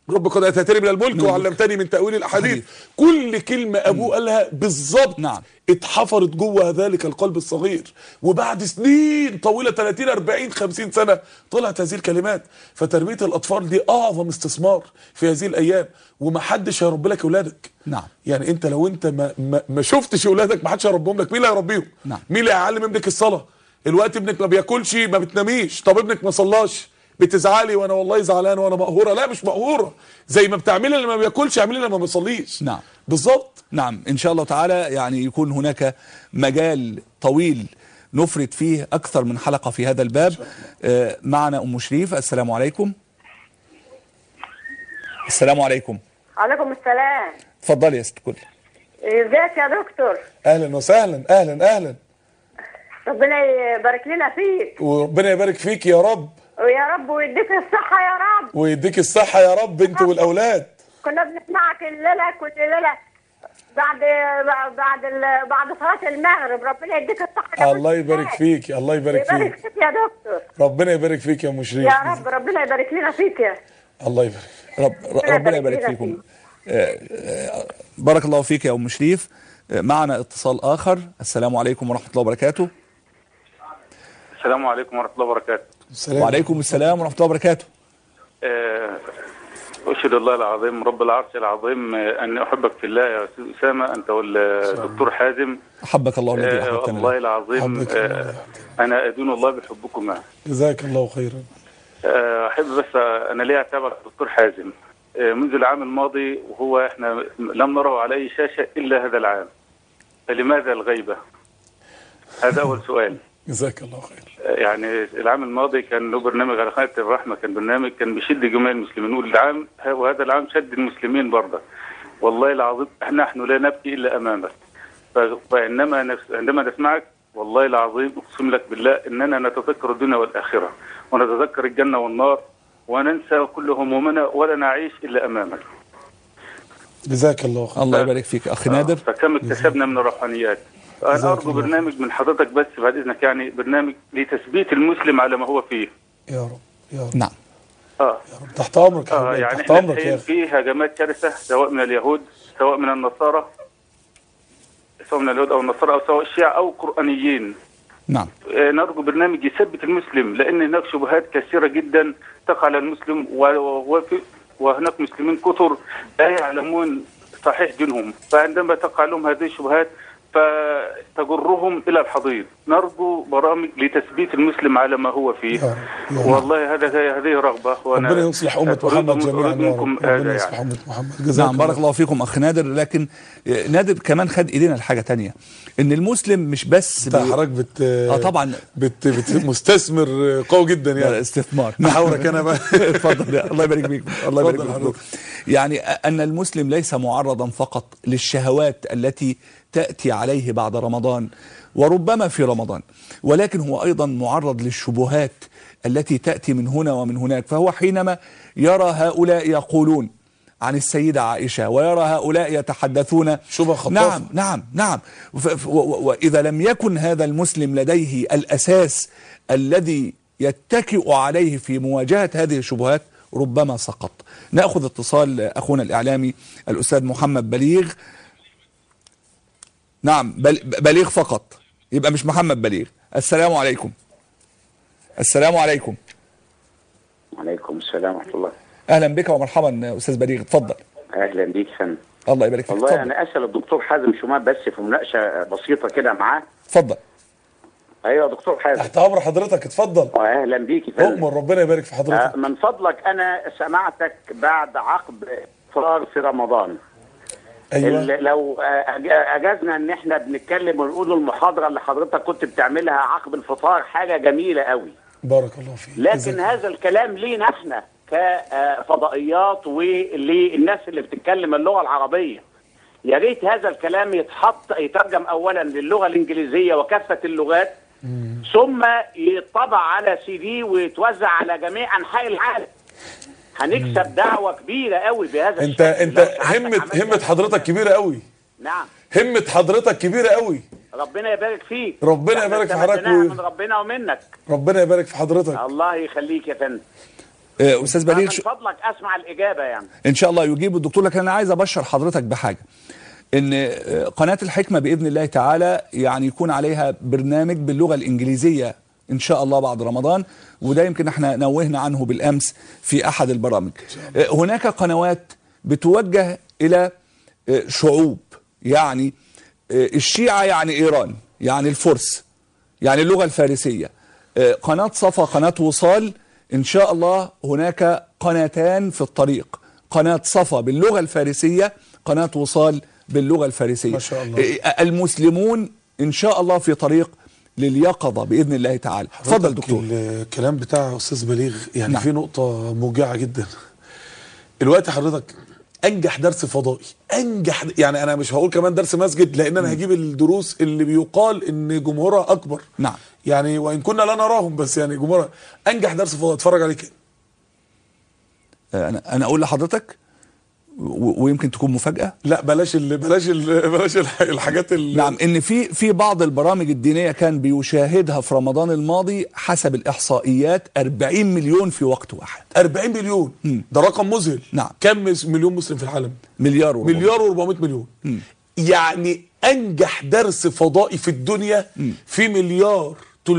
رب قد اتيتني من الملك من وعلمتني من تاويل الاحاديث حديث. كل كلمه ابوه قالها بالظبط نعم. اتحفرت جوه ذلك القلب الصغير وبعد سنين طويله 30 40 50 سنه طلعت هذه الكلمات فتربيه الاطفال دي اعظم استثمار في هذه الايام ومحدش هيرب لك اولادك نعم. يعني انت لو انت ما, ما, ما شفتش اولادك ما حدش هيربهم لك مين اللي هيربيهم نعم. مين اللي هيعلم ابنك الصلاه الوقت ابنك ما بياكلش ما بتناميش طب ابنك ما صلاش بتزعلي وانا والله زعلان وانا مقهوره لا مش مقهوره زي ما بتعملي اللي ما بياكلش اعملي اللي ما بيصليش نعم. بالظبط نعم إن شاء الله تعالى يعني يكون هناك مجال طويل نفرد فيه أكثر من حلقة في هذا الباب آه، معنا أم شريف السلام عليكم السلام عليكم عليكم السلام اتفضلي يا ست كل ازيك يا دكتور اهلا وسهلا اهلا اهلا ربنا يبارك لنا فيك وربنا يبارك فيك يا رب ويا رب ويديك الصحة يا رب ويديك الصحه يا رب انت والاولاد كنا بنسمعك الليلة كل ليلة بعد بعد ال- بعد صلاة المغرب ربنا يديك الصحة يا الله كل يبارك شيء. فيك الله يبارك يبارك فيك فيك يا دكتور ربنا يبارك فيك يا ام شريف يا رب ربنا يبارك لنا فيك يا الله يبارك رب ربنا ربنا يبارك يبارك لنا فيكم آه، آه، بارك الله فيك يا أم شريف آه، معنا اتصال آخر السلام عليكم ورحمة الله وبركاته السلام عليكم ورحمة الله وبركاته السلام وعليكم السلام ورحمة الله وبركاته آه، أشهد الله العظيم رب العرش العظيم آه، أن أحبك في الله يا أستاذ أسامة أنت والدكتور حازم أحبك الله الذي آه، أحببتنا والله له. العظيم حبك آه، الله. أنا أدين الله بحبكما جزاك الله خيرا آه، أحب بس آه، أنا ليه أتابع الدكتور حازم آه، منذ العام الماضي وهو إحنا لم نره على أي شاشة إلا هذا العام فلماذا الغيبة؟ هذا أول سؤال جزاك الله خير يعني العام الماضي كان له برنامج على قناه الرحمه كان برنامج كان بيشد جميع المسلمين والعام وهذا العام شد المسلمين برضه والله العظيم نحن لا نبكي الا امامك ف- فانما نفس عندما نسمعك والله العظيم اقسم لك بالله اننا نتذكر الدنيا والاخره ونتذكر الجنه والنار وننسى كل همومنا ولا نعيش الا امامك جزاك الله خير الله يبارك فيك أخي نادر فكم اكتسبنا من الروحانيات انا جزاك ارجو الله برنامج من حضرتك بس بعد اذنك يعني برنامج لتثبيت المسلم على ما هو فيه يا رب يا رب نعم اه يا رب تحت امرك يا اه حبيبي يعني تحت احنا امرك يا الحين اخي في هجمات شرسه سواء من اليهود سواء من النصارى سواء من اليهود او النصارى او سواء الشيعة او قرانيين نعم آه، نرجو برنامج يثبت المسلم لان هناك شبهات كثيره جدا تقع على المسلم و- و- وفي- وهناك مسلمين كثر لا يعلمون صحيح دينهم فعندما تقع لهم هذه الشبهات فتجرهم الى الحضيض نرجو برامج لتثبيت المسلم على ما هو فيه يا رب، يا رب. والله هذا هذه رغبه وانا ربنا يصلح امه أريد- محمد جميعا أريد يا منكم رب هذا ربنا يعني. يصلح امه محمد جزاك نعم بارك الله فيكم اخ نادر لكن آه، نادر كمان خد ايدينا لحاجه تانية ان المسلم مش بس انت بي- حضرتك بت اه طبعا بت, بت مستثمر قوي جدا ده يعني استثمار محاورك انا بقى اتفضل يا- الله يبارك فيك الله يبارك اتفضل فيك حضرتك. يعني ان المسلم ليس معرضا فقط للشهوات التي تاتي عليه بعد رمضان وربما في رمضان ولكن هو ايضا معرض للشبهات التي تاتي من هنا ومن هناك فهو حينما يرى هؤلاء يقولون عن السيدة عائشة ويرى هؤلاء يتحدثون شبه خطافة. نعم نعم نعم ف- ف- و- و- وإذا لم يكن هذا المسلم لديه الأساس الذي يتكئ عليه في مواجهة هذه الشبهات ربما سقط نأخذ اتصال أخونا الإعلامي الأستاذ محمد بليغ نعم بل- بليغ فقط يبقى مش محمد بليغ السلام عليكم السلام عليكم عليكم السلام ورحمة الله أهلا بك ومرحبا أستاذ بليغ اتفضل أهلا بيك فندم الله يبارك فيك والله اتفضل أنا أسأل الدكتور حازم شمال بس في مناقشة بسيطة كده معاه اتفضل أيوة يا دكتور حازم تحت امر حضرتك اتفضل وأهلا بيك يا فندم اؤمر ربنا يبارك في آه، حضرتك من فضلك أنا سمعتك بعد عقد إفطار في رمضان ايوه ال- لو آه، أج- اجازنا ان احنا بنتكلم ونقول المحاضره اللي حضرتك كنت بتعملها عقب الفطار حاجه جميله قوي بارك الله فيك لكن جزاك هذا الكلام لينا احنا كفضائيات وللناس اللي بتتكلم اللغه العربيه يا ريت هذا الكلام يتحط يترجم اولا للغه الانجليزيه وكافه اللغات ثم يطبع على سي دي ويتوزع على جميع انحاء العالم هنكسب دعوه كبيره قوي بهذا انت الشكل. انت لو سعادتك همه عملت همه هذا حضرتك الكلام. كبيره قوي نعم همه حضرتك كبيره قوي ربنا يبارك فيك ربنا إحنا يبارك في حضرتك استمدناها و- من ربنا ومنك ربنا يبارك في حضرتك الله يخليك يا فندم آه، استاذ بليغ من ش- فضلك اسمع الاجابه يعني ان شاء الله يجيب الدكتور لكن انا عايز ابشر حضرتك بحاجه ان آه، قناه الحكمه باذن الله تعالى يعني يكون عليها برنامج باللغه الانجليزيه ان شاء الله بعد رمضان وده يمكن احنا نوهنا عنه بالامس في احد البرامج آه، هناك قنوات بتوجه الى آه، شعوب يعني آه، الشيعه يعني ايران يعني الفرس يعني اللغه الفارسيه آه، قناه صفا قناه وصال ان شاء الله هناك قناتان في الطريق قناه صفا باللغه الفارسيه قناه وصال باللغه الفارسيه ما شاء الله. آه، المسلمون ان شاء الله في طريق لليقظه باذن الله تعالى اتفضل حضرتك دكتور الكلام بتاع استاذ بليغ يعني نعم. في نقطه موجعه جدا الوقت حضرتك انجح درس فضائي انجح يعني انا مش هقول كمان درس مسجد لان انا هجيب الدروس اللي بيقال ان جمهورها اكبر نعم يعني وان كنا لا نراهم بس يعني جمهورها انجح درس فضائي اتفرج عليه كده آه، انا انا اقول لحضرتك و- ويمكن تكون مفاجاه لا بلاش ال بلاش ال بلاش الح- الحاجات ال نعم ان في في بعض البرامج الدينيه كان بيشاهدها في رمضان الماضي حسب الاحصائيات 40 مليون في وقت واحد 40 مليون ده رقم مذهل نعم. كم مس- مليون مسلم في العالم مليار وربع. مليار و400 مليون يعني انجح درس فضائي في الدنيا في مليار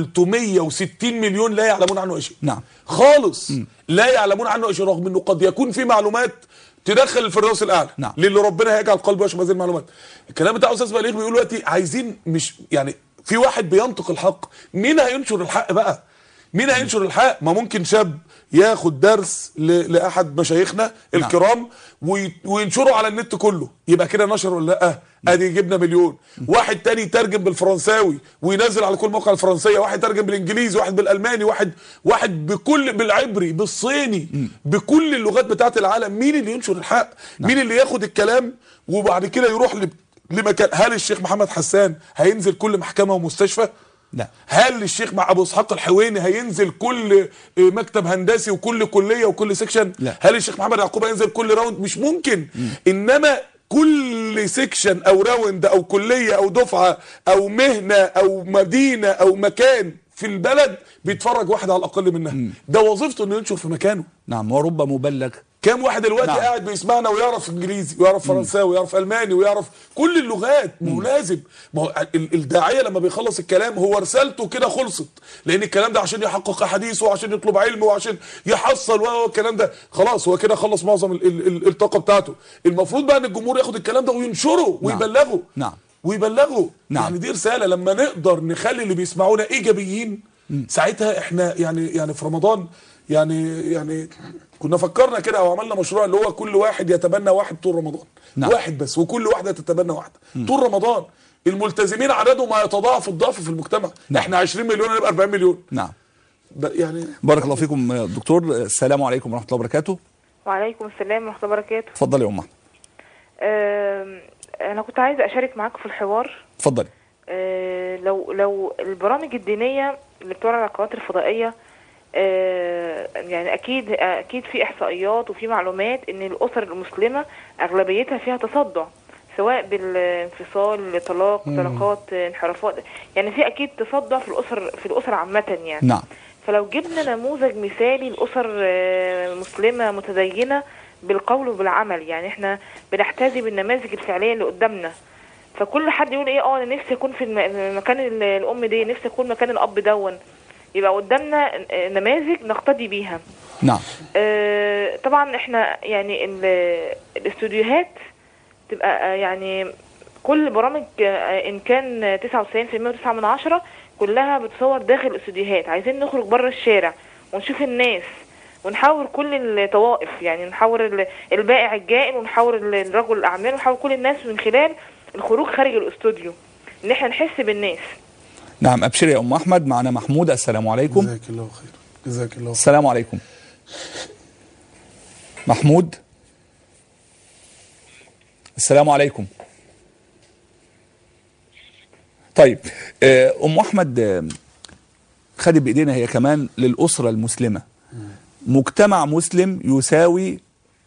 360 مليون لا يعلمون عنه شيء نعم. خالص لا يعلمون عنه شيء رغم انه قد يكون في معلومات تدخل الفردوس الاعلى نعم. للي ربنا هيجعل قلبه يشرب هذه المعلومات الكلام بتاع استاذ بليغ بيقول دلوقتي عايزين مش يعني في واحد بينطق الحق مين هينشر الحق بقى مين هينشر الحق ما ممكن شاب ياخد درس ل- لاحد مشايخنا الكرام وي- وينشره على النت كله يبقى كده نشر ولا لا ادي جبنا مليون واحد تاني يترجم بالفرنساوي وينزل على كل موقع الفرنسيه واحد يترجم بالانجليزي واحد بالالماني واحد واحد بكل بالعبري بالصيني بكل اللغات بتاعت العالم مين اللي ينشر الحق مين اللي ياخد الكلام وبعد كده يروح ل- لمكان هل الشيخ محمد حسان هينزل كل محكمه ومستشفى لا هل الشيخ مع ابو اسحاق الحويني هينزل كل مكتب هندسي وكل كليه وكل سيكشن لا. هل الشيخ محمد يعقوب هينزل كل راوند مش ممكن انما كل سيكشن او راوند او كليه او دفعه او مهنه او مدينه او مكان في البلد بيتفرج واحد على الاقل منها ده وظيفته انه ينشر في مكانه نعم ورب مبلغ كام واحد دلوقتي نعم. نعم. قاعد بيسمعنا ويعرف انجليزي ويعرف فرنساوي ويعرف الماني ويعرف كل اللغات ما هو لازم ما هو ال- الداعيه لما بيخلص الكلام هو رسالته كده خلصت لان الكلام ده عشان يحقق احاديثه وعشان يطلب علم وعشان يحصل و- الكلام ده خلاص هو كده خلص معظم ال- ال- ال- الطاقه بتاعته المفروض بقى ان الجمهور ياخد الكلام ده وينشره ويبلغه نعم. ويبلغوا نعم. يعني دي رساله لما نقدر نخلي اللي بيسمعونا ايجابيين ساعتها احنا يعني يعني في رمضان يعني يعني كنا فكرنا كده او عملنا مشروع اللي هو كل واحد يتبنى واحد طول رمضان نعم. واحد بس وكل واحده تتبنى واحده طول رمضان الملتزمين عددهم هيتضاعف الضعف في المجتمع نعم. احنا 20 مليون هنبقى 40 مليون نعم ب- يعني بارك الله فيكم يا دكتور السلام عليكم ورحمه الله وبركاته وعليكم السلام ورحمة الله وبركاته اتفضلي يا ام احمد آم، أنا كنت عايزة أشارك معاك في الحوار اتفضلي آه، لو لو البرامج الدينية اللي بتعرض على القنوات الفضائية آه، يعني أكيد أكيد في إحصائيات وفي معلومات إن الأسر المسلمة أغلبيتها فيها تصدع سواء بالانفصال طلاق طلاقات انحرافات يعني في أكيد تصدع في الأسر في الأسر عامة يعني نعم فلو جبنا نموذج مثالي لأسر آه، مسلمة متدينة بالقول وبالعمل يعني احنا بنحتذي بالنماذج الفعلية اللي قدامنا فكل حد يقول ايه اه انا نفسي اكون في الم- مكان ال- الام دي نفسي اكون مكان الاب دون يبقى قدامنا آه، نماذج نقتدي بيها نعم آه، طبعا احنا يعني ال- الاستوديوهات تبقى آه، يعني كل برامج آه، ان كان 99% و9 من عشرة كلها بتصور داخل الاستوديوهات عايزين نخرج بره الشارع ونشوف الناس ونحاور كل الطوائف يعني نحاور ال- البائع الجائل ونحاور ال- الرجل الاعمال ونحاور كل الناس من خلال الخروج خارج الاستوديو ان احنا نحس بالناس نعم ابشري يا ام احمد معنا محمود السلام عليكم جزاك الله خير جزاك الله خير السلام عليكم محمود السلام عليكم طيب آه، ام احمد آه، خدت بايدينا هي كمان للاسره المسلمه مجتمع مسلم يساوي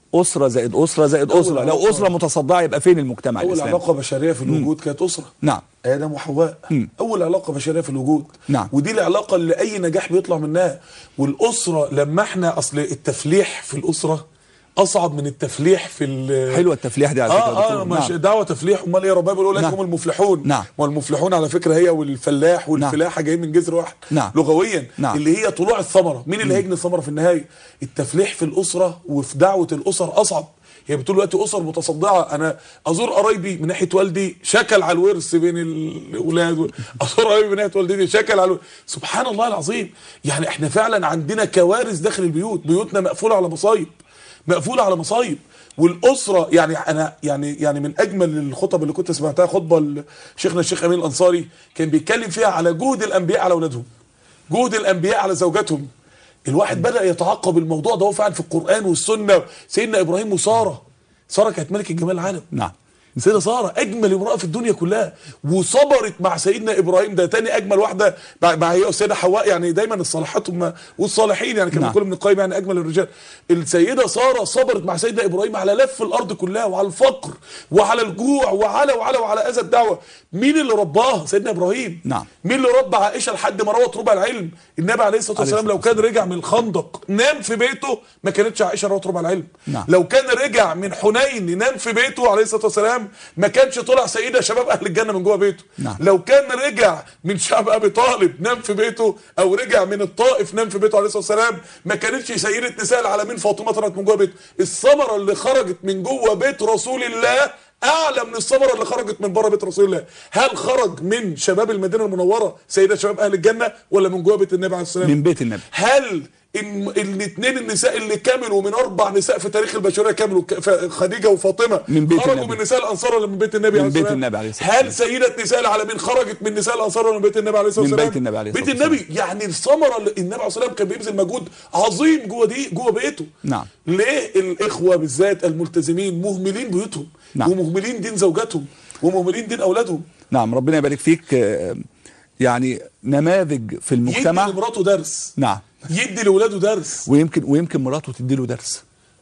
اسره زائد اسره زائد أول اسره لو علاقة- اسره متصدعه يبقى فين المجتمع اول الاسلامي علاقه بشريه في الوجود كانت اسره نعم ادم وحواء مم. اول علاقه بشريه في الوجود نعم. ودي العلاقه اللي اي نجاح بيطلع منها والاسره لما احنا اصل التفليح في الاسره اصعب من التفليح في ال حلوه التفليح دي على فكره يا اه اه دكتور. مش نعم. دعوه تفليح امال ايه ربنا بيقول لك نعم. هم المفلحون نعم. والمفلحون على فكره هي والفلاح والفلاحه جايين من جذر واحد نعم. لغويا نعم. اللي هي طلوع الثمره مين اللي هيجني الثمره في النهايه التفليح في الاسره وفي دعوه الاسر اصعب هي بتقول دلوقتي اسر متصدعه انا ازور قرايبي من ناحيه والدي شكل على الورث بين الاولاد و- ازور قرايبي من ناحيه والدتي شكل على الورث سبحان الله العظيم يعني احنا فعلا عندنا كوارث داخل البيوت بيوتنا مقفوله على مصايب مقفوله على مصايب والاسره يعني انا يعني يعني من اجمل الخطب اللي كنت سمعتها خطبه لشيخنا الشيخ امين الانصاري كان بيتكلم فيها على جهد الانبياء على اولادهم جهد الانبياء على زوجاتهم الواحد بدا يتعقب الموضوع ده هو فعلا في القران والسنه سيدنا ابراهيم وساره ساره كانت ملكه جمال العالم نعم سيدة سارة أجمل امرأة في الدنيا كلها وصبرت مع سيدنا إبراهيم ده تاني أجمل واحدة مع مع هي السيدة حواء يعني دايما الصالحات هم والصالحين يعني كما نعم. يقول ابن القيم يعني أجمل الرجال السيدة سارة صبرت مع سيدنا إبراهيم على لف الأرض كلها وعلى الفقر وعلى الجوع وعلى وعلى وعلى أذى الدعوة مين اللي رباها سيدنا إبراهيم نعم. مين اللي ربى عائشة لحد ما روت ربع العلم النبي عليه الصلاة عليه والسلام لو الصلاة كان رجع من الخندق نام في بيته ما كانتش عائشة روت ربع العلم نعم. لو كان رجع من حنين ينام في بيته عليه الصلاه والسلام ما كانش طلع سيده شباب اهل الجنه من جوه بيته نعم. لو كان رجع من شعب ابي طالب نام في بيته او رجع من الطائف نام في بيته عليه الصلاه والسلام ما كانتش سيده نساء العالمين فاطمه طلعت من جوه بيته الثمره اللي خرجت من جوه بيت رسول الله اعلى من الثمره اللي خرجت من بره بيت رسول الله هل خرج من شباب المدينه المنوره سيده شباب اهل الجنه ولا من جوه بيت النبي عليه الصلاه والسلام من بيت النبي هل ان الاثنين النساء اللي كملوا من اربع نساء في تاريخ البشريه كملوا ك- ف- خديجه وفاطمه من بيت خرجوا النبي. من نساء الانصار ولا من بيت النبي من عليه الصلاة بيت والسلام؟ النبي عليه الصلاة هل والسلام. سيده نساء العالمين خرجت من نساء الانصار ولا من بيت النبي عليه الصلاه من والسلام بيت النبي عليه بيت الصلاة النبي يعني الثمره اللي النبي عليه الصلاه والسلام كان بيبذل مجهود عظيم جوه دي جوه بيته نعم. ليه الاخوه بالذات الملتزمين مهملين بيوتهم نعم. ومهملين دين زوجاتهم ومهملين دين اولادهم نعم ربنا يبارك فيك آه، يعني نماذج في يدي المجتمع لمراته درس نعم يدي لاولاده درس ويمكن ويمكن مراته تديله درس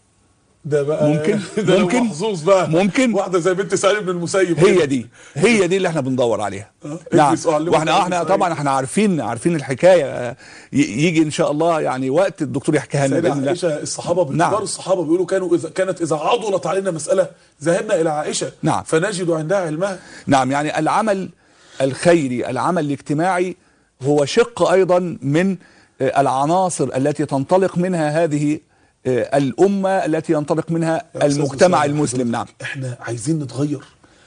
ده بقى ممكن ده ممكن ممكن محظوظ بقى ممكن واحده زي بنت سعيد بن المسيب كده. هي دي هي دي اللي احنا بندور عليها نعم اجلس وعلمه واحنا كلام احنا إسرائيل. طبعا احنا عارفين عارفين الحكايه آه، ي- يجي ان شاء الله يعني وقت الدكتور يحكيها لنا سيدة باذن الله عائشه الصحابه نعم. باعتبار الصحابه بيقولوا كانوا اذا كانت اذا عضلت علينا مساله ذهبنا الى عائشه نعم. فنجد عندها علمها نعم يعني العمل الخيري العمل الاجتماعي هو شق ايضا من آه، العناصر التي تنطلق منها هذه آه، الامه التي ينطلق منها يا أستاذ المجتمع أسامة المسلم حضرتك، نعم احنا عايزين نتغير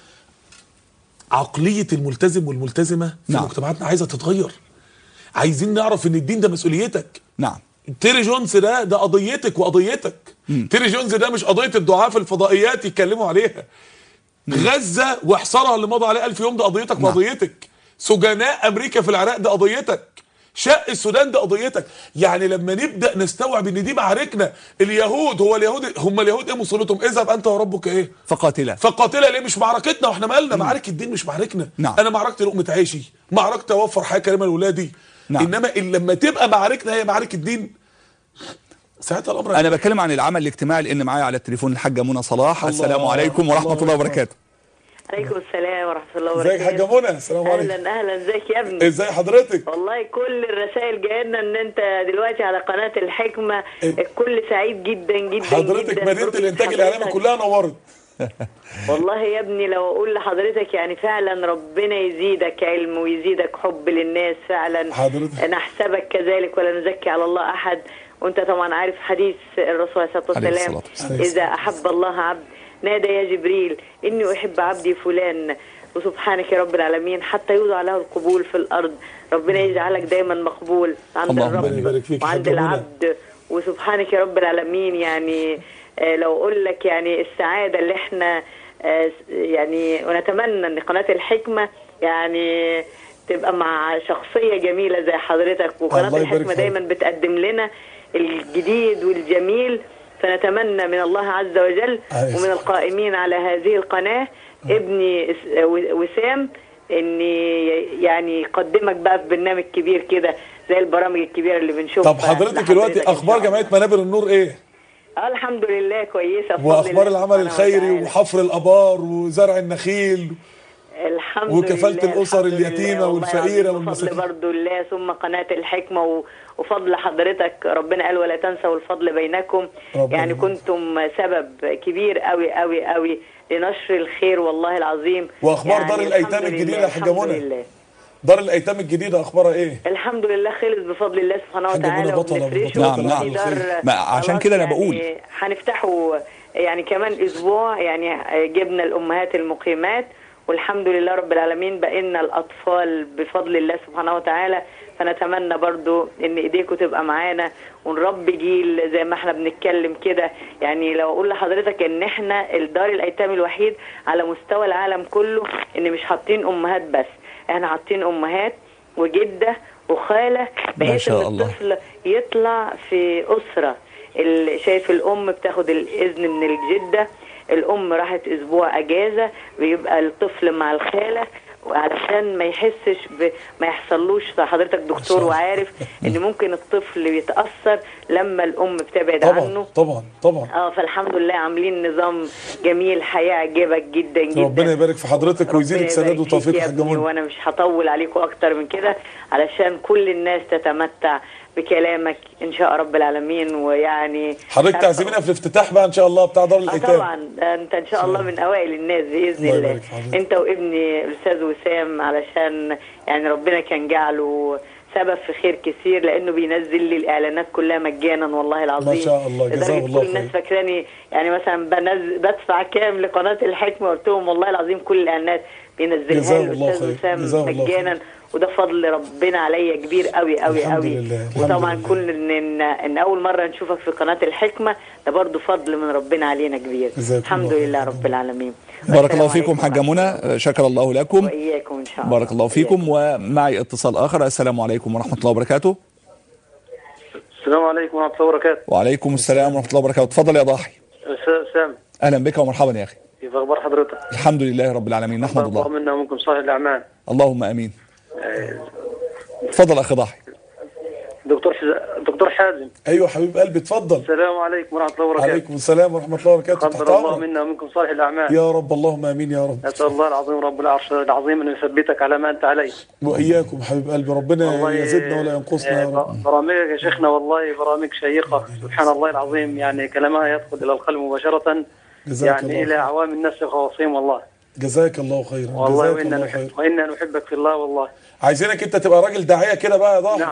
عقليه الملتزم والملتزمه في نعم. مجتمعاتنا عايزه تتغير عايزين نعرف ان الدين ده مسؤوليتك نعم تيري جونز ده ده قضيتك وقضيتك تيري جونز ده مش قضيه الدعاة في الفضائيات يتكلموا عليها غزه وحصارها اللي مضى عليه ألف يوم ده قضيتك نعم. وقضيتك سجناء امريكا في العراق ده قضيتك شق السودان ده قضيتك يعني لما نبدا نستوعب ان دي معاركنا اليهود هو اليهود هم اليهود ايه مصيبتهم اذهب انت وربك ايه فقاتله فقاتله ليه مش معركتنا واحنا مالنا معارك الدين مش معاركنا نعم. انا معركتي لقمه عيشي معركتي اوفر حياه كريمه لاولادي نعم. انما إن لما تبقى معاركنا هي معارك الدين ساعتها الامر انا بتكلم عن العمل الاجتماعي لان معايا على التليفون الحاجه منى صلاح الله. السلام عليكم ورحمه الله الله وبركاته عليكم السلام ورحمة الله ازيك وبركاته يا حاجه منى السلام عليكم أهلا أهلا ازيك يا ابني ازاي حضرتك والله كل الرسائل جايه لنا ان انت دلوقتي على قناة الحكمة إيه؟ الكل سعيد جدا جدا حضرتك جدا مدينه برؤية الانتاج الاعلامي حضرتك. كلها نورت والله يا ابني لو اقول لحضرتك يعني فعلا ربنا يزيدك علم ويزيدك حب للناس فعلا حضرتك. نحسبك كذلك ولا نزكي على الله احد وانت طبعا عارف حديث الرسول عليه الصلاه عليه والسلام الصلاة والسلام. اذا احب الله عبد نادى يا جبريل اني احب عبدي فلان وسبحانك يا رب العالمين حتى يوضع له القبول في الارض ربنا يجعلك دايما مقبول عند اللهم الرب ربنا يبارك فيك يا وعند حاجة منى. العبد وسبحانك يا رب العالمين يعني آه، لو اقول لك يعني السعاده اللي احنا آه، يعني ونتمنى ان قناه الحكمه يعني تبقى مع شخصيه جميله زي حضرتك وقناه الله يبارك الحكمه فيك. دايما بتقدم لنا الجديد والجميل فنتمنى من الله عز وجل أيوة. ومن القائمين على هذه القناه ابني اس- و- وسام ان يعني يقدمك بقى في برنامج كبير كده زي البرامج الكبيره اللي بنشوفها طب حضرتك لحضرتك دلوقتي إن شاء اخبار الله. جمعيه منابر النور ايه اه الحمد لله كويسه بفضل واخبار الله العمل سبحانه الخيري وتعالى. وحفر الابار وزرع النخيل الحمد وكفالة لله الأسر الحمد اليتيمة لله، والله والفقيرة العظيم والمساكين. بفضل برضو الله ثم قناة الحكمة و- وفضل حضرتك ربنا قال ولا تنسوا الفضل بينكم ربنا يعني يبارك. كنتم سبب كبير قوي قوي قوي لنشر الخير والله العظيم واخبار دار الايتام الحمد الجديده لله، يا حاجه الحمد منى لله دار الايتام الجديده اخبارها ايه الحمد لله خلص بفضل الله سبحانه حاجة وتعالى منى بطلة وبنفرشه بطلة نعم، نعم. وبندار- ما عشان خلاص كده أنا يعني بقول. هنفتحه يعني كمان اسبوع يعني جبنا الامهات المقيمات والحمد لله رب العالمين بقينا الاطفال بفضل الله سبحانه وتعالى فنتمنى برضو ان ايديكم تبقى معانا ونربي جيل زي ما احنا بنتكلم كده يعني لو اقول لحضرتك ان احنا الدار الايتام الوحيد على مستوى العالم كله ان مش حاطين امهات بس احنا حاطين امهات وجده وخاله بحيث شاء ان الله. الطفل يطلع في اسره ال- شايف الام بتاخد الاذن من الجده الام راحت اسبوع اجازه بيبقى الطفل مع الخاله علشان ما يحسش ب... ما يحصلوش حضرتك دكتور وعارف ان ممكن الطفل يتاثر لما الام بتبعد طبعا عنه طبعا طبعا اه فالحمد لله عاملين نظام جميل هيعجبك جدا جدا ربنا يبارك في حضرتك ويزيدك ربنا سداد يبارك وتوفيق فيك يا يا حاجه ابني منى وانا مش هطول عليكم اكتر من كده علشان كل الناس تتمتع بكلامك ان شاء رب العالمين ويعني حضرتك تعزمينا في الافتتاح بقى ان شاء الله بتاع دار اه الايتام طبعا ده انت ان شاء الله من اوائل الناس باذن الله الله يبارك في حضرتك. انت وابني الاستاذ وسام علشان يعني ربنا كان جعله سبب في خير كثير لانه بينزل لي الاعلانات كلها مجانا والله العظيم ما شاء الله، جزاه لدرجة الله كل الناس خير. فاكراني يعني مثلا بنزل بدفع كام لقناه الحكمه قلت لهم والله العظيم كل الاعلانات بينزلها جزاه لي الله الاستاذ خير، وسام جزاه الله مجانا وده فضل ربنا عليا كبير قوي قوي الحمد قوي لله، الحمد وطبعا لله. كل ان ان, إن اول مره نشوفك في قناه الحكمه ده برضو فضل من ربنا علينا كبير جزاكم الحمد الله خير. لله رب العالمين بارك الله والسلام فيكم عليكم حاجة منى شكر الله لكم واياكم ان شاء الله بارك الله فيكم ومعي اتصال آخر السلام عليكم ورحمة الله وبركاته السلام عليكم ورحمة الله وبركاته وعليكم السلام ورحمة الله وبركاته تفضل يا ضاحي أستاذ سامي أهلا بك ومرحبا يا أخي كيف أخبار حضرتك؟ الحمد لله رب العالمين نحمد الله الله منا ومنكم صالح الأعمال اللهم أمين آه، تفضل أخي ضاحي دكتور حز... دكتور حازم ايوه حبيب قلبي اتفضل السلام عليكم ورحمة الله وبركاته عليكم السلام ورحمه الله وبركاته تحت قدر الله امرك منا ومنكم صالح الأعمال يا رب اللهم امين يا رب أسأل الله العظيم رب العرش العظيم أن يثبتك على ما أنت عليه واياكم حبيب قلبي ربنا والله يزدنا ولا ينقصنا يا آه، رب برامجك يا شيخنا والله برامج شيقة سبحان الله العظيم يعني كلامها يدخل إلى القلب مباشرة جزاك الله يعني إلى خير. عوام الناس وخواصيم والله جزاك الله خيرا والله جزاك وإنا الله نحب خير وإنا نحبك في الله والله عايزينك انت تبقى راجل داعيه كده بقى يا ضاحي نعم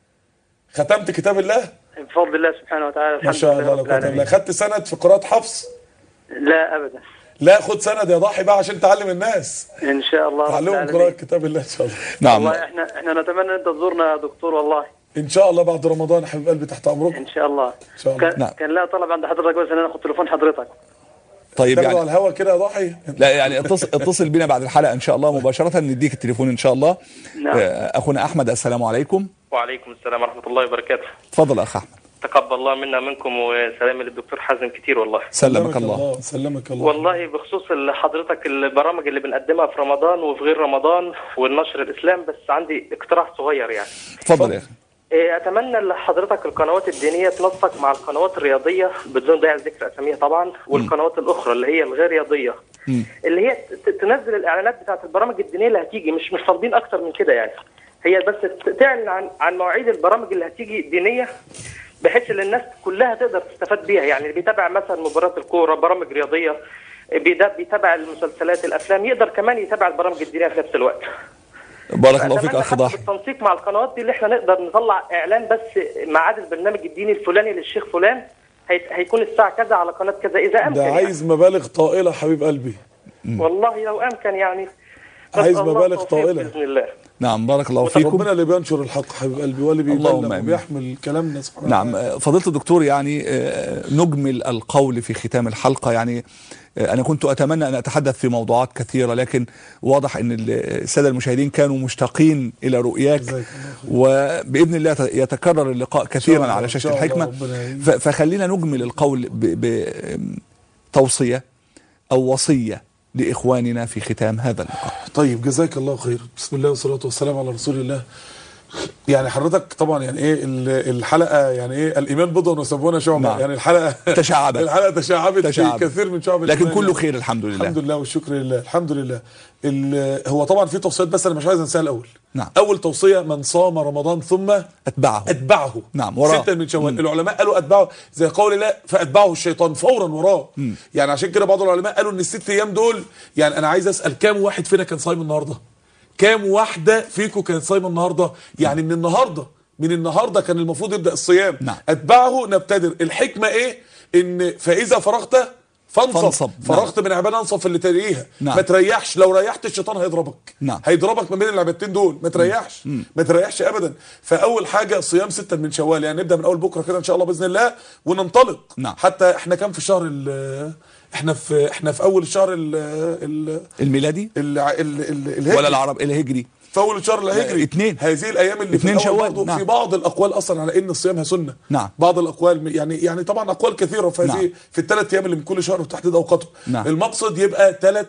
ختمت كتاب الله بفضل الله سبحانه وتعالى ما الحمد شاء لله الله رب لا قوه الا بالله العالمين خدت سند في قراءه حفص لا أبدا لا خد سند يا ضاحي بقى عشان تعلم الناس ان شاء الله رب تعلمهم العالمين. قراءه كتاب الله ان شاء الله نعم والله احنا احنا نتمنى ان انت تزورنا يا دكتور والله ان شاء الله بعد رمضان يا حبيب قلبي تحت امركم ان شاء الله ان شاء الله كان, نعم. كان لا طلب عند حضرتك بس ان انا اخد تليفون حضرتك طيب تاخده على يعني الهوا كده يا ضاحي لا يعني اتصل, اتصل بنا بعد الحلقة إن شاء الله مباشرة نديك التليفون إن شاء الله نعم. آه، أخونا أحمد السلام عليكم وعليكم السلام ورحمة الله وبركاته تفضل أخ أحمد تقبل الله منا منكم وسلام للدكتور حازم كتير والله سلمك الله سلمك الله والله بخصوص ال- حضرتك البرامج اللي بنقدمها في رمضان وفي غير رمضان والنشر الإسلام بس عندي اقتراح صغير يعني تفضل يا أخي إيه، أتمنى أن حضرتك القنوات الدينية تنسق مع القنوات الرياضية بدون داعي لذكر أساميها طبعا والقنوات الأخرى اللي هي الغير رياضية مم. اللي هي ت- تنزل الإعلانات بتاعت البرامج الدينية اللي هتيجي مش مش طالبين أكتر من كده يعني هي بس ت- تعلن عن عن مواعيد البرامج اللي هتيجي دينية بحيث ان الناس كلها تقدر تستفاد بيها يعني اللي بيتابع مثلا مباراه الكوره برامج رياضيه بيدا- بيتابع المسلسلات الافلام يقدر كمان يتابع البرامج الدينيه في نفس الوقت بارك الله فيك أتمنى أخ حتى ضاحي بالتنسيق مع القنوات دي اللي احنا نقدر نطلع اعلان بس ميعاد البرنامج الديني الفلاني للشيخ فلان هي- هيكون الساعه كذا على قناه كذا اذا امكن ده يعني. عايز مبالغ طائله حبيب قلبي والله لو امكن يعني نسأل عايز الله مبالغ التوفيق طائلة. باذن الله نعم بارك الله فيكم ربنا اللي بينشر الحق حبيب قلبي واللي اللهم بيبلغ آمين. وبيحمل كلامنا سبحانه نعم آه، فضيلة الدكتور يعني آه، نجمل القول في ختام الحلقة يعني آه، أنا كنت أتمنى أن أتحدث في موضوعات كثيرة لكن واضح أن السادة المشاهدين كانوا مشتاقين إلى رؤياك وبإذن الله يت- يتكرر اللقاء كثيرا الله، على إن شاشة شاء الله، الحكمة ربنا يعين. ف- فخلينا نجمل القول بتوصية أو وصية لإخواننا في ختام هذا اللقاء طيب جزاك الله خير بسم الله والصلاة والسلام على رسول الله يعني حضرتك طبعا يعني ايه ال- الحلقه يعني ايه الايمان بضع وسبعون شعبه نعم. يعني الحلقه تشعبت. الحلقه تشعبت, تشعبت. في كثير من شعب لكن الإيمان كله يعني. خير الحمد لله الحمد لله والشكر لله الحمد لله ال- هو طبعا في توصيات بس انا مش عايز انساها الاول نعم. اول توصيه من صام رمضان ثم اتبعه اتبعه نعم، وراه. ستا من شوال العلماء قالوا اتبعه زي قول الله فاتبعه الشيطان فورا وراه يعني عشان كده بعض العلماء قالوا ان الست ايام دول يعني انا عايز اسال كام واحد فينا كان صايم النهارده كام واحده فيكم كانت صايمه النهارده يعني من النهارده من النهارده كان المفروض يبدا الصيام نعم. اتبعه نبتدر الحكمه ايه ان فاذا فرغت فانصب, فانصب. فرغت من عباده انصب في اللي تليها نعم. ما تريحش لو ريحت الشيطان هيضربك نعم. هيضربك ما بين العبادتين دول ما تريحش ما تريحش ابدا فاول حاجه صيام ستة من شوال يعني نبدا من اول بكره كده ان شاء الله باذن الله وننطلق نعم. حتى احنا كام في الشهر ال- احنا في احنا في اول الشهر ال ال الميلادي ال ال ال الهجري ولا العرب الهجري في اول الشهر الهجري اتنين. هذه الايام اللي اتنين في الأول شوال، برضو نعم. في بعض الاقوال اصلا على ان الصيام سنه نعم. بعض الاقوال يعني يعني طبعا اقوال كثيره في هذه نعم. في الثلاث ايام اللي من كل شهر وتحديد اوقاته نعم. المقصد يبقى ثلاث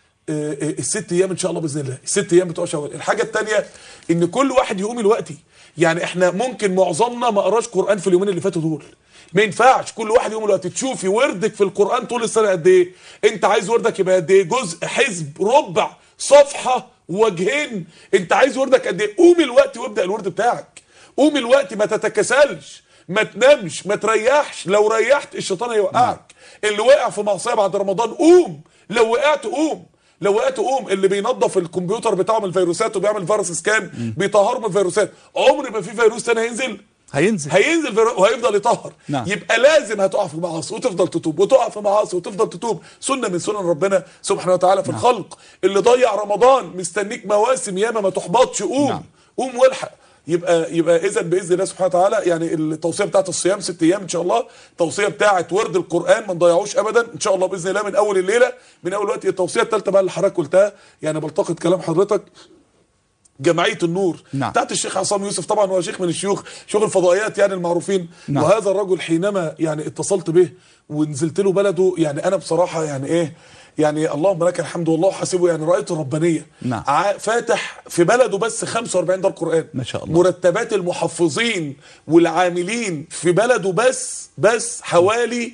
الست ايام ان شاء الله باذن الله الست ايام بتوع شوال الحاجه الثانيه ان كل واحد يقوم دلوقتي يعني احنا ممكن معظمنا ما قراش قران في اليومين اللي فاتوا دول ما ينفعش كل واحد يقوم دلوقتي تشوفي وردك في القران طول السنه قد ايه انت عايز وردك يبقى قد ايه جزء حزب ربع صفحه وجهين انت عايز وردك قد ايه قوم الوقت وابدا الورد بتاعك قوم الوقت ما تتكسلش ما تنامش ما تريحش لو ريحت الشيطان هيوقعك اللي وقع في معصيه بعد رمضان قوم لو وقعت قوم لو وقعت قوم اللي بينظف الكمبيوتر بتاعه من الفيروسات وبيعمل فيروس سكان بيطهره من الفيروسات عمر ما في فيروس تاني هينزل هينزل هينزل فيرو- وهيفضل يطهر نعم. يبقى لازم هتقع في معاصي وتفضل تتوب وتقع في معاصي وتفضل تتوب سنه من سنن ربنا سبحانه وتعالى في الخلق اللي ضيع رمضان مستنيك مواسم ياما ما تحبطش قوم نعم. قوم والحق يبقى يبقى اذا باذن الله سبحانه وتعالى يعني التوصيه بتاعت الصيام ست ايام ان شاء الله التوصيه بتاعت ورد القران ما نضيعوش ابدا ان شاء الله باذن الله من اول الليله من اول وقت التوصيه الثالثه بقى اللي حضرتك قلتها يعني بلتقط كلام حضرتك جمعيه النور نعم. بتاعت الشيخ عصام يوسف طبعا هو شيخ من الشيوخ شيوخ الفضائيات يعني المعروفين نعم. وهذا الرجل حينما يعني اتصلت به ونزلت له بلده يعني انا بصراحه يعني ايه يعني اللهم لك الحمد والله حاسبه يعني رايته ربانيه نعم. ع- فاتح في بلده بس 45 دار قران ما شاء الله. مرتبات المحفظين والعاملين في بلده بس بس حوالي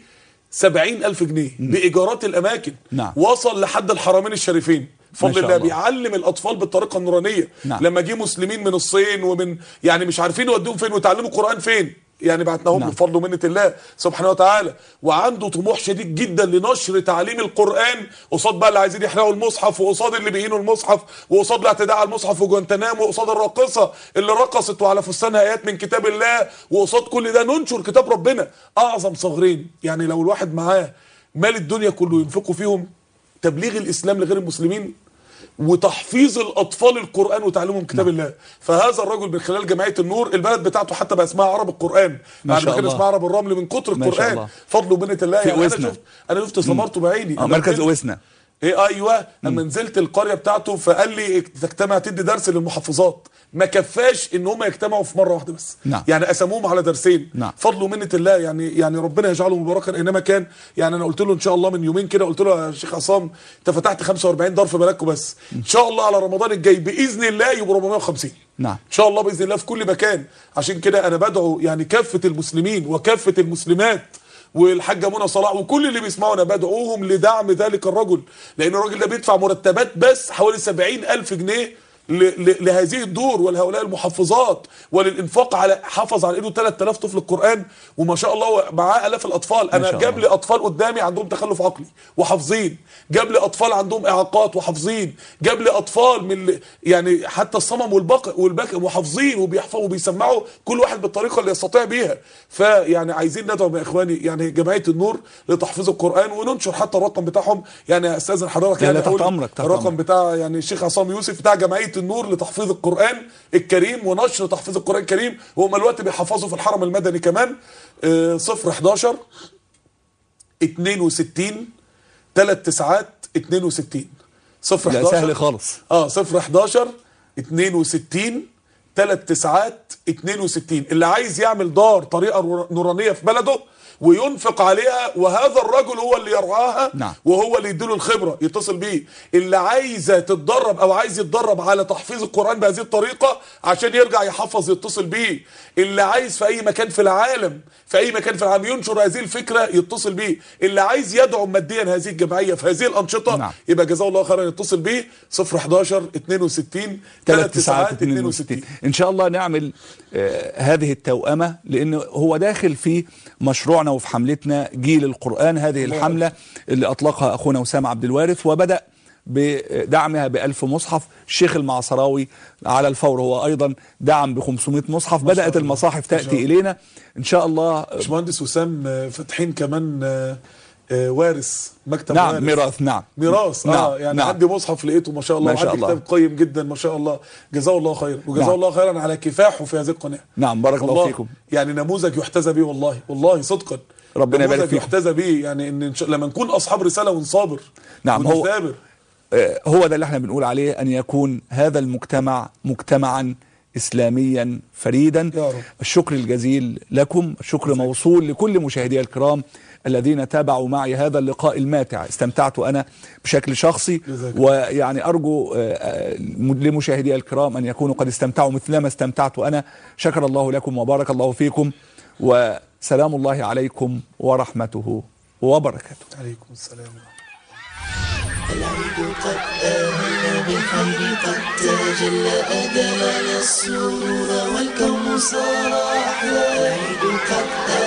70 ألف جنيه بإيجارات الأماكن نعم. وصل لحد الحرمين الشريفين ما بفضل شاء الله الله. بيعلم الاطفال بالطريقه النورانيه نعم. لما جه مسلمين من الصين ومن يعني مش عارفين يوديهم فين ويتعلموا قران فين يعني بعتناهم نعم. بفضل ومنه الله سبحانه وتعالى وعنده طموح شديد جدا لنشر تعليم القران قصاد بقى اللي عايزين يحرقوا المصحف وقصاد اللي بيهينوا المصحف وقصاد الاعتداء على المصحف وجوانتنامو وقصاد الراقصه اللي رقصت وعلى فستانها ايات من كتاب الله وقصاد كل ده ننشر كتاب ربنا اعظم صغرين يعني لو الواحد معاه مال الدنيا كله ينفقوا فيهم تبليغ الاسلام لغير المسلمين وتحفيظ الاطفال القران وتعليمهم كتاب الله فهذا الرجل من خلال جمعيه النور البلد بتاعته حتى بقى اسمها عرب القران ما بعد شاء كده الله. اسمها عرب الرمل من كتر ما شاء القران الله. فضل ومنه الله في يعني انا أوسنا. شفت انا شفت ثمرته بعيني آه، أنا مركز قلت- اوسنا ايه ايوه اما نزلت القريه بتاعته فقال لي تجتمع تدي درس للمحفظات ما كفاش ان هم يجتمعوا في مره واحده بس نعم. يعني قسموهم على درسين نعم. فضل ومنه الله يعني يعني ربنا يجعله مباركا اينما كان يعني انا قلت له ان شاء الله من يومين كده قلت له يا شيخ عصام انت فتحت 45 دار في بلدكم بس ان شاء الله على رمضان الجاي باذن الله يبقوا 450 نعم ان شاء الله باذن الله في كل مكان عشان كده انا بدعو يعني كافه المسلمين وكافه المسلمات والحاجه منى صلاح وكل اللي بيسمعونا بدعوهم لدعم ذلك الرجل لان الراجل ده بيدفع مرتبات بس حوالي 70 الف جنيه ل- ل- لهذه الدور ولهؤلاء المحفظات وللانفاق على حفظ على ايده 3000 طفل القران وما شاء الله معاه الاف الاطفال انا شاء جاب الله. لي اطفال قدامي عندهم تخلف عقلي وحافظين جاب لي اطفال عندهم اعاقات وحافظين جاب لي اطفال من ال- يعني حتى الصمم والبقر والبكر وحافظين وبيحفظوا وبيسمعوا كل واحد بالطريقه اللي يستطيع بيها فيعني عايزين ندعو يا اخواني يعني جمعيه النور لتحفيظ القران وننشر حتى الرقم بتاعهم يعني استاذن حضرتك لا، يعني لا، تحت أقول أمرك، تحت الرقم أمرك. بتاع يعني الشيخ عصام يوسف بتاع جمعيه النور لتحفيظ القران الكريم ونشر تحفيظ القران الكريم وهم الوقت بيحفظوا في الحرم المدني كمان آه، صفر 11 62 ثلاث تسعات 62 صفر لا 11 سهل خالص اه صفر 11 62 ثلاث تسعات 62 اللي عايز يعمل دار طريقه نورانيه في بلده وينفق عليها وهذا الرجل هو اللي يرعاها نعم. وهو اللي يديله الخبره يتصل بيه اللي عايزه تتدرب او عايز يتدرب على تحفيظ القران بهذه الطريقه عشان يرجع يحفظ يتصل بيه اللي عايز في اي مكان في العالم في اي مكان في العالم ينشر هذه الفكره يتصل بيه اللي عايز يدعم ماديا هذه الجمعيه في هذه الانشطه نعم. يبقى جزاه الله خيرا يتصل بيه 011 62 ثلاث تسعات 62 ان شاء الله نعمل آه هذه التوأمة لان هو داخل في مشروعنا وفي حملتنا جيل القرآن هذه الحملة اللي اطلقها اخونا وسام عبد الوارث وبدأ بدعمها بألف مصحف الشيخ المعصراوي على الفور هو أيضا دعم ب 500 مصحف بدأت المصاحف تأتي إلينا إن شاء الله باشمهندس وسام آه، فاتحين كمان آه، آه، وارث مكتب نعم وارث. ميراث نعم ميراث اه نعم، يعني نعم. عندي مصحف لقيته ما شاء الله ما شاء وعندي الله. كتاب قيم جدا ما شاء الله جزاه الله خيرا وجزاه نعم. الله خيرا على كفاحه في هذه القناه نعم بارك الله والله فيكم يعني نموذج يحتذى به والله والله صدقا ربنا يبارك نموذج فيكم. يحتذى به يعني ان إن شاء- لما نكون اصحاب رساله ونصابر نعم هو ونثابر آه، هو ده اللي احنا بنقول عليه أن يكون هذا المجتمع مجتمعا إسلاميا فريدا يا رب. الشكر الجزيل لكم الشكر موصول لكل مشاهدي الكرام الذين تابعوا معي هذا اللقاء الماتع استمتعت أنا بشكل شخصي جزاك ويعني أرجو آه، آه، لمشاهدي الكرام أن يكونوا قد استمتعوا مثلما استمتعت أنا شكر الله لكم وبارك الله فيكم وسلام الله عليكم ورحمته وبركاته عليكم السلام العيد قد آمن بالخير قد تجلى أدانا السرور والكون صار أحلى العيد قد